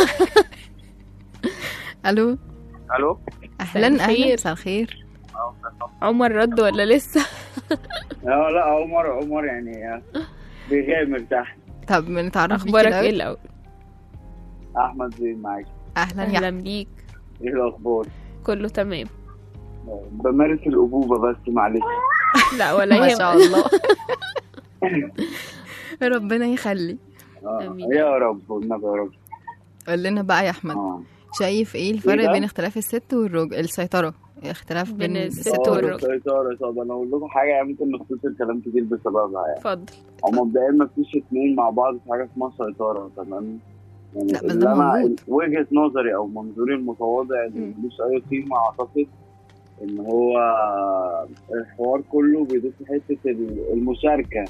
الو الو اهلا مساء الخير. اهلا مساء الخير اه صح. عمر رد ولا لسه اه لا عمر عمر يعني بيغامر تحت طب نتعرف بيك اخبارك الأول. ايه الاول احمد زين معاك اهلا يا اهلا بيك ايه الاخبار؟ كله تمام بمارس الابوبه بس معلش لا ولا ما يهمك شاء الله ربنا يخلي اه آمين. يا رب والنبي يا رب قول لنا بقى يا احمد اه شايف ايه الفرق إيه ده؟ بين اختلاف الست والراجل السيطره اختلاف بين بين الست الست آه، والراجل والراجل. السيطرة طب انا اقول لكم حاجه يعني ممكن نختصر كلام كتير بسببها يعني اتفضل هو مبدئيا ما فيش اتنين مع بعض في حاجه اسمها سيطره تمام يعني لا، بس اللي ده أنا موجود. وجهه نظري او منظوري المتواضع اللي مم. ملوش اي قيمه اعتقد ان هو الحوار كله بيدور في حته ال- المشاركه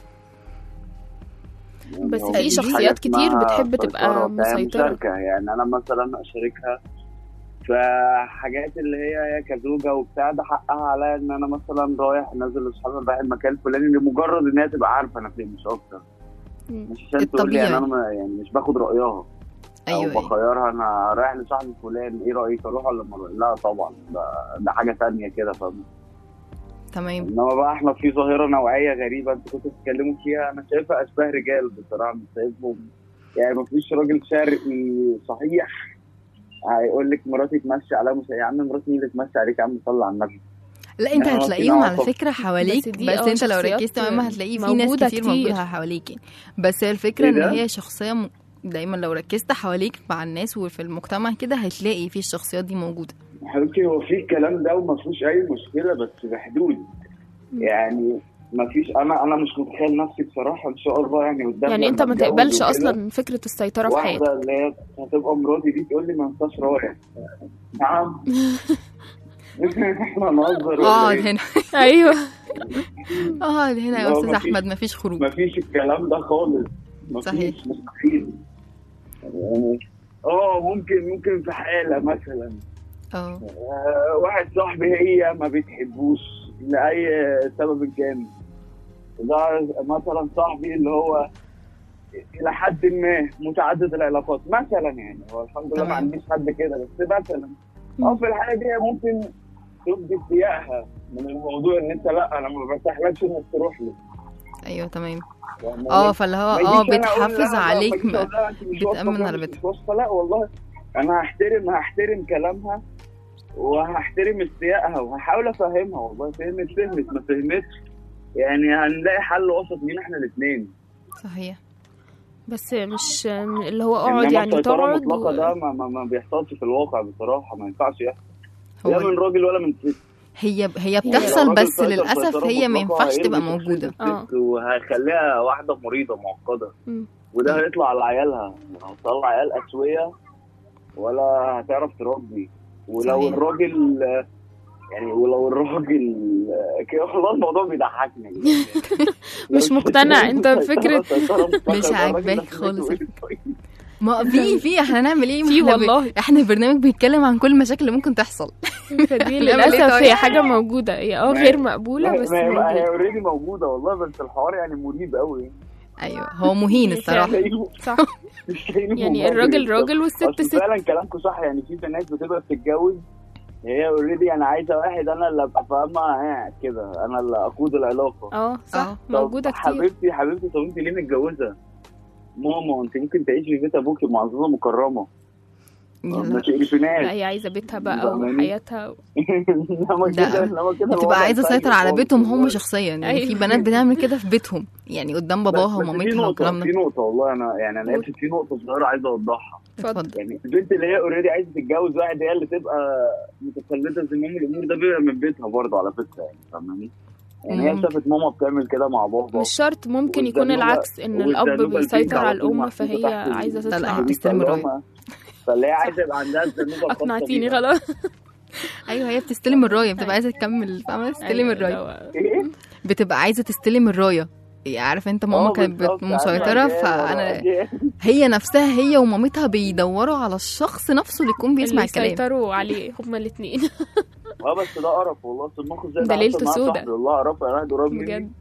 يعني بس هو في مفيش شخصيات حاجة كتير اسمها بتحب تبقى سيطرة، فهي مسيطرة. مشاركه يعني انا مثلا اشاركها في حاجات اللي هي هي كزوجه وبتاع ده حقها عليا ان انا مثلا رايح نازل لاصحابي رايح المكان الفلاني لمجرد ان هي تبقى عارفه انا فين مش اكتر مم. مش عشان تقول لي يعني الطبيعي. انا ما- يعني مش باخد رايها ايوه او ايوه بخيرها انا رايح لصاحبي فلان ايه رايك اروح ولا ما اروح لا طبعا ده, ده حاجه تانية كده فاهم تمام انما بقى احنا في ظاهره نوعيه غريبه انتوا كنتوا بتتكلموا فيها انا شايفها اشباه رجال بصراحه مش شايفهم يعني ما فيش راجل شرقي صحيح هيقول لك مراتي تمشي عليها مش يا عم مراتي مين اللي تمشي عليك يا عم صلي على النبي لا انت يعني هو في هتلاقيهم نوع على طب- فكره حواليك بس دي بس, اه انت لو شخصيات ركزت تماما هتلاقي في ناس موجودة كتير, كتير. موجوده حواليك يعني. بس هي الفكره ايه ان ده؟ هي شخصيه م... دايما لو ركزت حواليك مع الناس وفي المجتمع كده هتلاقي في الشخصيات دي موجوده حبيبتي هو في الكلام ده وما فيهوش اي مشكله بس بحدود يعني ما فيش انا انا مش متخيل نفسي بصراحه ان شاء الله يعني قدام يعني انت لما ما اتجوز تقبلش وكده، اصلا فكرة السيطرة في حياتك واحده اللي هي هتبقى مراتي دي تقول لي ما انتش رايح نعم احنا نهزر ولا اقعد ايه؟ هنا ايوه اقعد هنا يا لا، استاذ مفيش. احمد مفيش خروج ما فيش الكلام ده خالص ما صحيح. فيش مستحيل يعني اه ممكن ممكن في حاله مثلا اه آه، واحد صاحبي هي ما بتحبوش لاي سبب كان ده مثلا صاحبي اللي هو الى حد ما متعدد العلاقات مثلا يعني هو الحمد لله ما تمام. عنديش حد كده بس مثلا اه في الحاله دي ممكن تبدي استيائها من الموضوع ان انت لا انا ما برتاحلكش انك تروح لي ايوه تمام يعني اه فاللي هو ما اه يجيش أنا أقول بتحافظ لها بقى، عليك ما يجيش م- أقول لها أنت مش واثقة بتأمن فيها، على مش بيتها. واثقة. لا والله انا هحترم هحترم كلامها وهحترم استيائها وهحاول افهمها والله فهمت فهمت ما فهمتش يعني هنلاقي حل وسط لينا احنا الاثنين صحيح بس مش اللي هو اقعد انما يعني السيطره تقعد المطلقه و... ده ما, ما, ما بيحصلش في الواقع بصراحه ما ينفعش يحصل لا هو من راجل ولا من ست هي هي لو بتحصل راجل بس سيطر للاسف سيطرة هي ما مطلقة ينفعش تبقى هيرمي موجوده شخصية الست وهيخليها واحده مريضه معقده مم. وده هيطلع على عيالها هتطلع عيال اسويه ولا هتعرف تربي ولو صحيح. الراجل يعني ولو الراجل كده والله الموضوع بيضحكني مش مقتنع انت بفكرة مش عاجباك خالص. ما في في احنا نعمل ايه ما في احنا ب- والله. احنا برنامج بيتكلم عن كل المشاكل اللي ممكن تحصل فدي نعمل ايه للاسف طيب؟ هي حاجة موجودة هي اه ما- غير مقبولة بس هي موجودة اوريدي موجوده والله بس الحوار يعني مريب قوي ايوه هو مهين يعني الصراحه فعلا. شايفه- صح مش شايفه يعني مبرر. الراجل راجل والست أصل ست فعلا كلامكم صح يعني في بنات بتبقى بتتجوز هي اوريدي انا عايزه واحد انا اللي ابقى فاهمه آه كده انا اللي اقود العلاقه اه صح آه. موجودة طب كتير حبيبتي حبيبتي طب انت ليه متجوزه؟ ماما انت ممكن تعيشي في بيت ابوكي معززه مكرمه ما يلا. تقرفناش لا هي عايزة بيتها بقى فاهماني؟ وحياتها انما ده كده انما كده بتبقى الوضع عايزه سيء تسيطر على خالص بيتهم هم والله. شخصيا يعني أيوة. في بنات بتعمل كده في بيتهم يعني قدام باباها بس- بس في ومامتها نقطة والكلام في ده نقطة والله أنا يعني أنا قول. آسف في نقطة صغيرة عايز أوضحها اتفضل يعني البنت اللي هي أوريدي عايزة تتجوز واحد هي اللي تبقى متسلطة زمام الأمور ده بيبقى من بيتها برضه على فكرة يعني فاهماني؟ يعني هي ممكن. شافت ماما بتعمل كده مع بابا مش شرط ممكن يكون والزنوبة- العكس ان الاب والزنوبة البنت بيسيطر على على طول الام محطوطة فهي تحت ال- عايزة لا، لا، تطلع هي بتستلم الراية. فاللي هم- فاللي هي عايزة يبقى عندها الزنوبة الخاصة اقنعتيني بيها. خلاص ايوه هي بتستلم الرايه بتبقى عايزه تكمل فاهمه تستلم أيوة، الرايه لو- إيه؟ بتبقى عايزه تستلم الرايه يعني عارف انت ماما آه، كانت بالظبط، بت- مسيطره عارفة فانا إيه؟ هي نفسها هي ومامتها بيدوروا على الشخص نفسه اللي يكون بيسمع اللي الكلام يسيطروا عليه هما الاثنين اه بس ده قرف والله أصل الموقف زي ده ليلته حصل مع سودا. صاحبي والله قرف يا واحد قريب مني بجد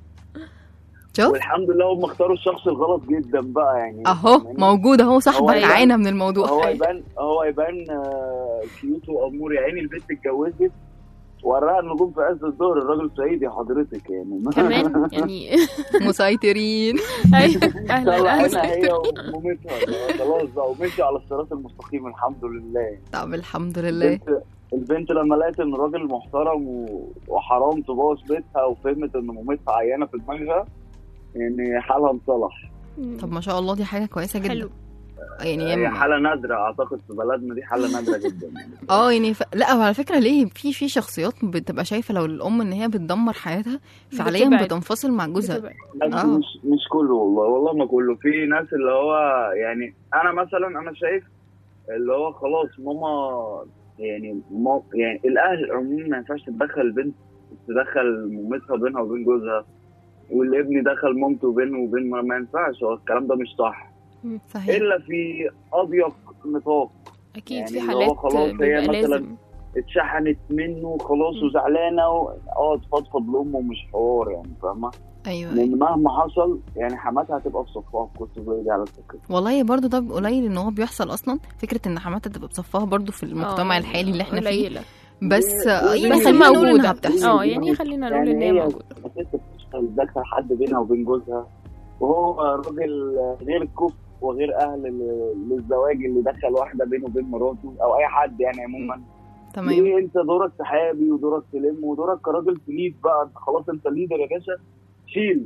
شوف والحمد لله هم اختاروا الشخص الغلط جدا بقى يعني اهو فاهماني؟ موجود اهو هو صاحبك يبان- عانى من الموضوع هو يبان هو يبان آه، كيوت وامور يا عيني البنت اتجوزت وراها النجوم في عز الظهر الراجل صعيدي حضرتك يعني كمان يعني مسيطرين ايوه اهلا طلع اهلا هنا هي ومامتها خلاص بقى ومشي على الصراط المستقيم الحمد لله طب الحمد لله البنت البنت لما لقيت ان الراجل محترم و- وحرام تبوظ بيتها وفهمت ان مامتها عيانه في دماغها يعني حالها انصلح طب ما شاء الله دي حاجه كويسه جدا حلو يعني هي هي حاله نادره اعتقد في بلدنا دي حاله نادره جدا يعني اه يعني ف... لا وعلى فكره ليه في في شخصيات بتبقى شايفه لو الام ان هي بتدمر حياتها فعليا بتبعد. بتنفصل مع جوزها بتبقى- بس آه. مش مش كله والله والله ما كله في ناس اللي هو يعني انا مثلا انا شايف اللي هو خلاص ماما يعني ما يعني الاهل عموما ما ينفعش تدخل البنت تدخل مامتها بينها وبين جوزها والابن دخل مامته بينه وبين ما, ما ينفعش هو الكلام ده مش صح صحيح الا في اضيق نطاق اكيد يعني في اللي هو حالات خلاص هي بيبقى مثلاً لازم اتشحنت منه خلاص مم. وزعلانه و... اه تفضفض لامه مش حوار يعني فاهمه ايوه لان مهما حصل يعني حماتها هتبقى في صفها كنت زي دي على فكره والله برضو ده قليل ان هو بيحصل اصلا فكره ان حماتها تبقى بصفها برضو في المجتمع آه، الحالي اللي احنا فيه قليلة. بس و- آه، يعني بس خلينا نقول موجودة. انها بتحصل اه يعني خلينا نقول ان هي يعني موجودة الست بتشتغل تدخل حد بينها وبين جوزها وهو راجل غير الكفء وغير اهل ل- للزواج اللي دخل واحده بينه وبين مراته او اي حد يعني عموما تمام ليه انت دورك سحابي ودورك تلم ودورك كراجل تليد بقى انت خلاص انت ليدر يا باشا شيل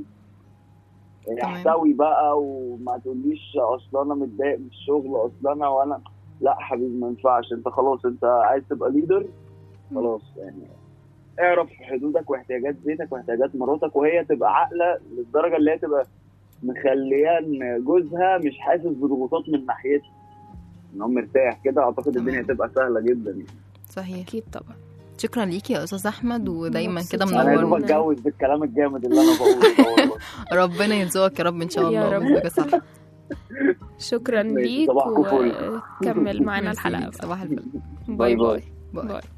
يعني تمام. احتوي بقى وما تقوليش اصل انا متضايق من الشغل اصل انا وانا لا حبيبي ما ينفعش انت خلاص انت عايز تبقى ليدر خلاص يعني اعرف حدودك واحتياجات بيتك واحتياجات مراتك وهي تبقى عاقله للدرجه اللي هي تبقى مخليان جوزها مش حاسس بضغوطات من ناحيتها ان هو مرتاح كده اعتقد الدنيا تمام. هتبقى سهله جدا يعني. صحيح اكيد طبعا شكرا ليكي يا استاذ احمد ودايما كده مبسوطة. انا يا دوب منورنا اتجوز بالكلام الجامد اللي انا بقوله ده والله. ربنا يرزقك يا رب ان شاء يا الله رب. بزوجة صح شكرا ماشي، ليك صباحكم فل. وكمل معانا ميرسي الحلقة ليك. صباح الفل باي باي باي باي. باي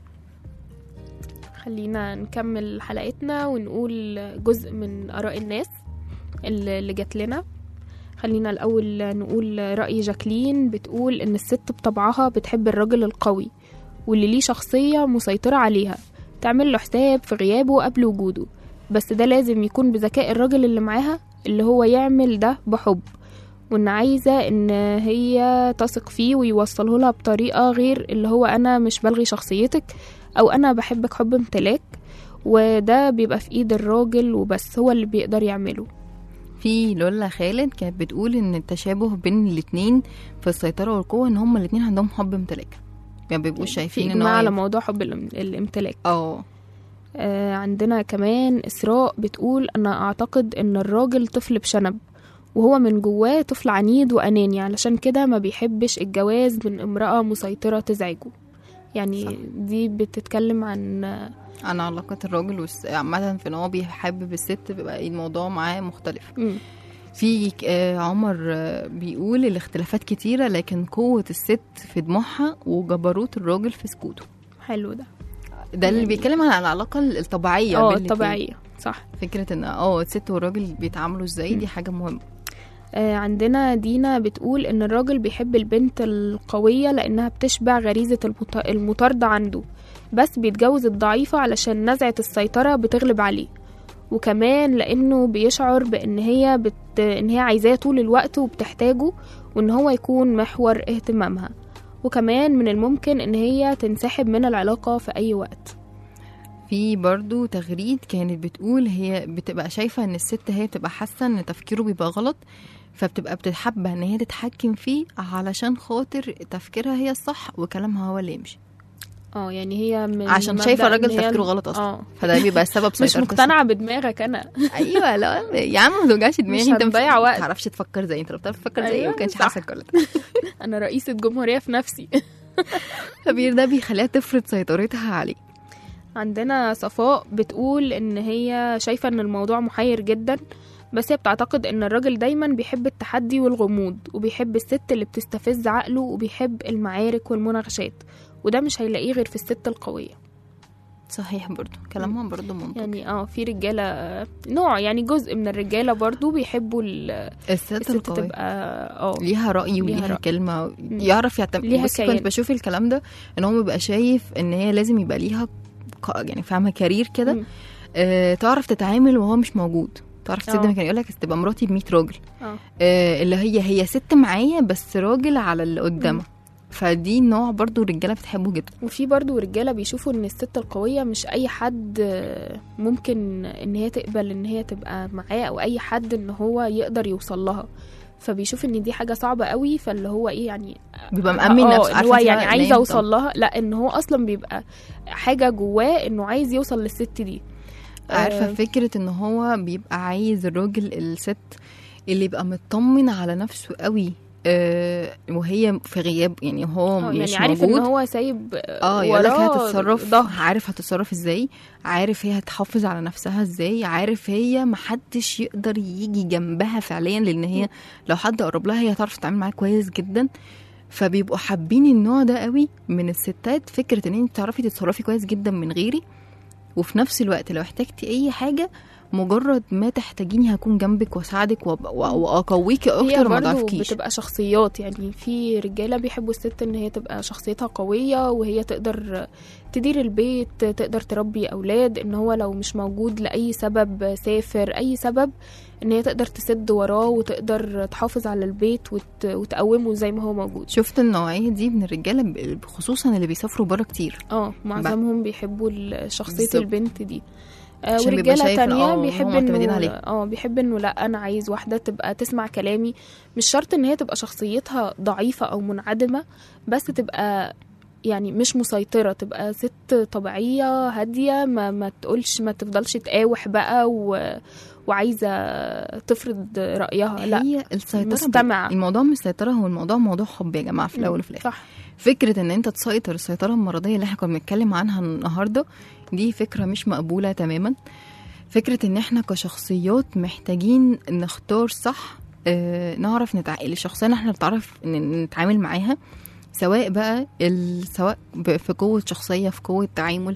خلينا نكمل حلقتنا ونقول جزء من آراء الناس اللي اللي جات لنا خلينا الأول نقول رأي جاكلين بتقول إن الست بطبعها بتحب الراجل القوي واللي ليه شخصية مسيطرة عليها تعمل له حساب في غيابه قبل وجوده بس ده لازم يكون بذكاء الراجل اللي معاها اللي هو يعمل ده بحب وإن عايزة إن هي تثق فيه ويوصله لها بطريقة غير اللي هو أنا مش بلغي شخصيتك أو أنا بحبك حب امتلاك وده بيبقى في إيد الراجل وبس هو اللي بيقدر يعمله في لولا خالد كانت بتقول ان التشابه بين الاتنين في السيطرة والقوة ان هما الاتنين عندهم حب امتلاك يعني بيبقوا في شايفين ان إجماع على هو موضوع حب الام- الامتلاك اه آه عندنا كمان إسراء بتقول أنا أعتقد إن الراجل طفل بشنب وهو من جواه طفل عنيد وأناني علشان كده ما بيحبش الجواز من امرأة مسيطرة تزعجه يعني صح. دي بتتكلم عن عن علاقة الراجل والس... عامة في ان هو بيحبب الست بيبقى الموضوع معاه مختلف مم. في آه، عمر آه، بيقول الاختلافات كتيرة لكن قوة الست في دموعها وجبروت الراجل في سكوته حلو ده ده اللي بيتكلم عن العلاقة الطبيعية اه بين الاتنين. الطبيعية صح فكره ان اه الست والراجل بيتعاملوا ازاي دي حاجه مهمه آه، عندنا دينا بتقول ان الراجل بيحب البنت القوية لانها بتشبع غريزة المط- المطاردة عنده بس بيتجوز الضعيفة علشان نزعة السيطرة بتغلب عليه وكمان لانه بيشعر بان هي بت... ان هي عايزاه طول الوقت وبتحتاجه وان هو يكون محور اهتمامها وكمان من الممكن ان هي تنسحب من العلاقة في اي وقت في برضو تغريد كانت بتقول هي بتبقى شايفة ان الست هي بتبقى حاسة ان تفكيره بيبقى غلط فبتبقى بتحبه ان هي تتحكم فيه علشان خاطر تفكيرها هي الصح وكلامها هو اللي يمشي اه يعني هي من عشان مبدأ شايفة الراجل إن هي- تفكيره غلط اصلا اه فده بيبقى السبب مش سيطرة مقتنعة بدماغك انا الست. ايوه لا يا عم ما توجعش دماغي مش انت هتضيع ما وقت. تعرفش تفكر زي انت لو بتعرف تفكر زي أيوة، ما كانش صح. حصل كل ده انا رئيسة جمهورية في نفسي التغيير ده بيخليها تفرض سيطرتها عليه عندنا صفاء بتقول ان هي شايفة ان الموضوع محير جدا بس هي بتعتقد ان الراجل دايما بيحب التحدي والغموض وبيحب الست اللي بتستفز عقله وبيحب المعارك والمناقشات وده مش هيلاقيه غير في الست القوية صحيح برضو كلامها برضو منطقي يعني اه في رجالة نوع يعني جزء من الرجالة برضو بيحبوا ال- الست الست القوية تبقى اه ليها رأي ليها وليها رأي. كلمة يعرف يعتمد ليها بصي كيان. كنت بشوف الكلام ده ان هو بيبقى شايف ان هي لازم يبقى ليها ق- يعني فاهمة كارير كده مم. آه تعرف تتعامل وهو مش موجود تعرف اه. تسد كان يقول لك تبقى مراتي ب 100 راجل اه آه اللي هي هي ست معايا بس راجل على اللي قدامها فدي نوع برضو الرجاله بتحبه جدا وفي برضو رجالة بيشوفوا ان الست القوية مش اي حد آه، ممكن ان هي تقبل ان هي تبقى معاه او اي حد ان هو يقدر يوصل لها فبيشوف ان دي حاجة صعبة قوي فاللي هو ايه يعني بيبقى مأمن اه نفسه اللي هو عارفة يعني انت عايز نايم اوصل طبعا. لها لا ان هو اصلا بيبقى حاجة جواه انه عايز يوصل للست دي عارفه آه، فكره ان هو بيبقى عايز الراجل الست اللي يبقى مطمن على نفسه قوي آه وهي في غياب يعني هو اه مش يعني عارف موجود ان هو سايب اه يقول لك هي وراه هتتصرف ظهر عارف هتتصرف ازاي عارف هي هتحافظ على نفسها ازاي عارف هي محدش يقدر يجي جنبها فعليا لان هي لو حد قرب لها هي هتعرف تتعامل معاه كويس جدا فبيبقوا حابين النوع ده قوي من الستات فكره ان انت تعرفي تتصرفي كويس جدا من غيري وفي نفس الوقت لو احتجتي اي حاجه مجرد ما تحتاجيني هكون جنبك واساعدك وأب- وأ- واقويكي هي اكتر ما برضو ضعفكيش بتبقى شخصيات يعني في رجاله بيحبوا الست ان هي تبقى شخصيتها قويه وهي تقدر تدير البيت تقدر تربي اولاد ان هو لو مش موجود لاي سبب سافر اي سبب ان هي تقدر تسد وراه وتقدر تحافظ على البيت وت... وتقومه زي ما هو موجود شفت النوعيه دي من الرجاله ب- خصوصا اللي بيسافروا بره كتير اه معظمهم بيحبوا ال- شخصيه بالظبط. البنت دي آه عشان بيبقى ورجاله شايف إن تانية آه هم بيحب معتمدين انه عليها. اه بيحب انه لا انا عايز واحده تبقى تسمع كلامي مش شرط ان هي تبقى شخصيتها ضعيفه او منعدمه بس تبقى يعني مش مسيطرة تبقى ست طبيعية هادية ما, ما تقولش ما تفضلش تقاوح بقى و... وعايزة تفرض رأيها لا هي السيطرة مستمع. ب- الموضوع مش سيطرة هو الموضوع موضوع حب يا جماعة في الأول وفي الآخر صح فكرة إن أنت تسيطر السيطرة المرضية اللي احنا كنا بنتكلم عنها النهاردة دي فكرة مش مقبولة تماما فكرة إن احنا كشخصيات محتاجين نختار صح اه نعرف نتع... الشخصية اللي احنا بنتعرف إن نتعامل معاها سواء بقى ال... سواء ب- في قوة شخصية في قوة تعامل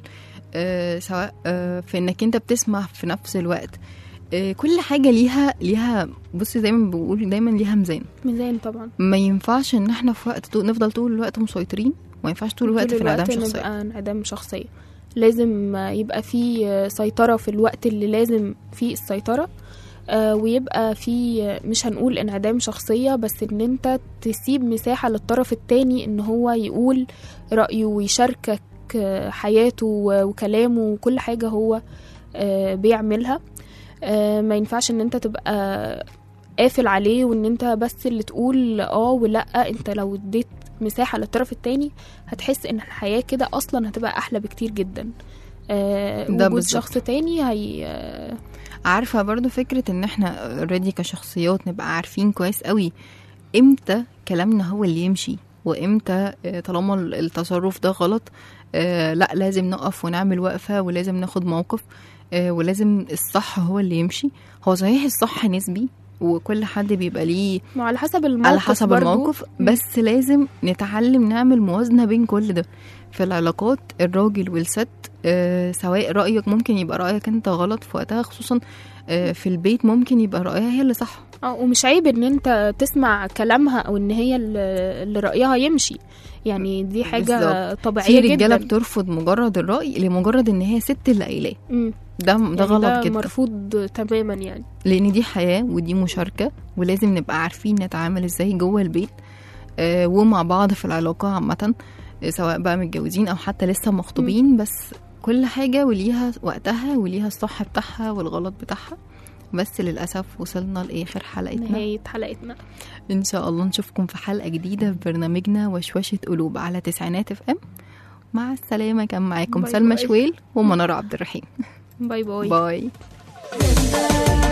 اه سواء اه في إنك أنت بتسمع في نفس الوقت آه، كل حاجة ليها ليها بصي دايما بقول دايما ليها ميزان ميزان طبعا ما ينفعش ان احنا في وقت طول نفضل طول الوقت مسيطرين وما ينفعش طول الوقت في انعدام شخصية نبقى انعدام شخصية لازم يبقى في سيطرة في الوقت اللي لازم فيه السيطرة آه، ويبقى في مش هنقول انعدام شخصية بس ان انت تسيب مساحة للطرف التاني ان هو يقول رأيه ويشاركك آه، حياته و- وكلامه وكل حاجة هو آه، بيعملها آه، ما ينفعش ان انت تبقى قافل عليه وان انت بس اللي تقول اه ولا انت لو اديت مساحة للطرف التاني هتحس ان الحياة كده اصلا هتبقى احلى بكتير جدا آه ده وجود بالظبط. شخص تاني هي آه، عارفة برضو فكرة ان احنا اوريدي كشخصيات نبقى عارفين كويس قوي امتى كلامنا هو اللي يمشي وامتى آه، طالما ال- التصرف ده غلط آه، لا لازم نقف ونعمل وقفة ولازم ناخد موقف آه، ولازم الصح هو اللي يمشي هو صحيح الصح نسبي وكل حد بيبقى ليه ما على حسب الموقف على حسب برضو. الموقف مم. بس لازم نتعلم نعمل موازنة بين كل ده في العلاقات الراجل والست آه سواء رأيك ممكن يبقى رأيك انت غلط في وقتها خصوصا آه في البيت ممكن يبقى رأيها هي اللي صح اه ومش عيب ان انت تسمع كلامها او ان هي اللي اللي رايها يمشي يعني دي حاجه بالظبط. في طبيعيه رجالة جدا بترفض مجرد الرأي لمجرد ان هي ست اللي قايلاه مم. ده ده يعني غلط ده جدا مرفوض تماما يعني لان دي حياه ودي مشاركه ولازم نبقى عارفين نتعامل ازاي جوه البيت آه ومع بعض في العلاقه عامه آه، سواء بقى متجوزين او حتى لسه مخطوبين بس كل حاجه وليها وقتها وليها الصح بتاعها والغلط بتاعها بس للاسف وصلنا لاخر حلقتنا نهايه حلقتنا ان شاء الله نشوفكم في حلقه جديده في برنامجنا وشوشه قلوب على تسعينات اف ام مع السلامه كان معاكم باي سلمى باي. شويل ومنار عبد الرحيم باي باي باي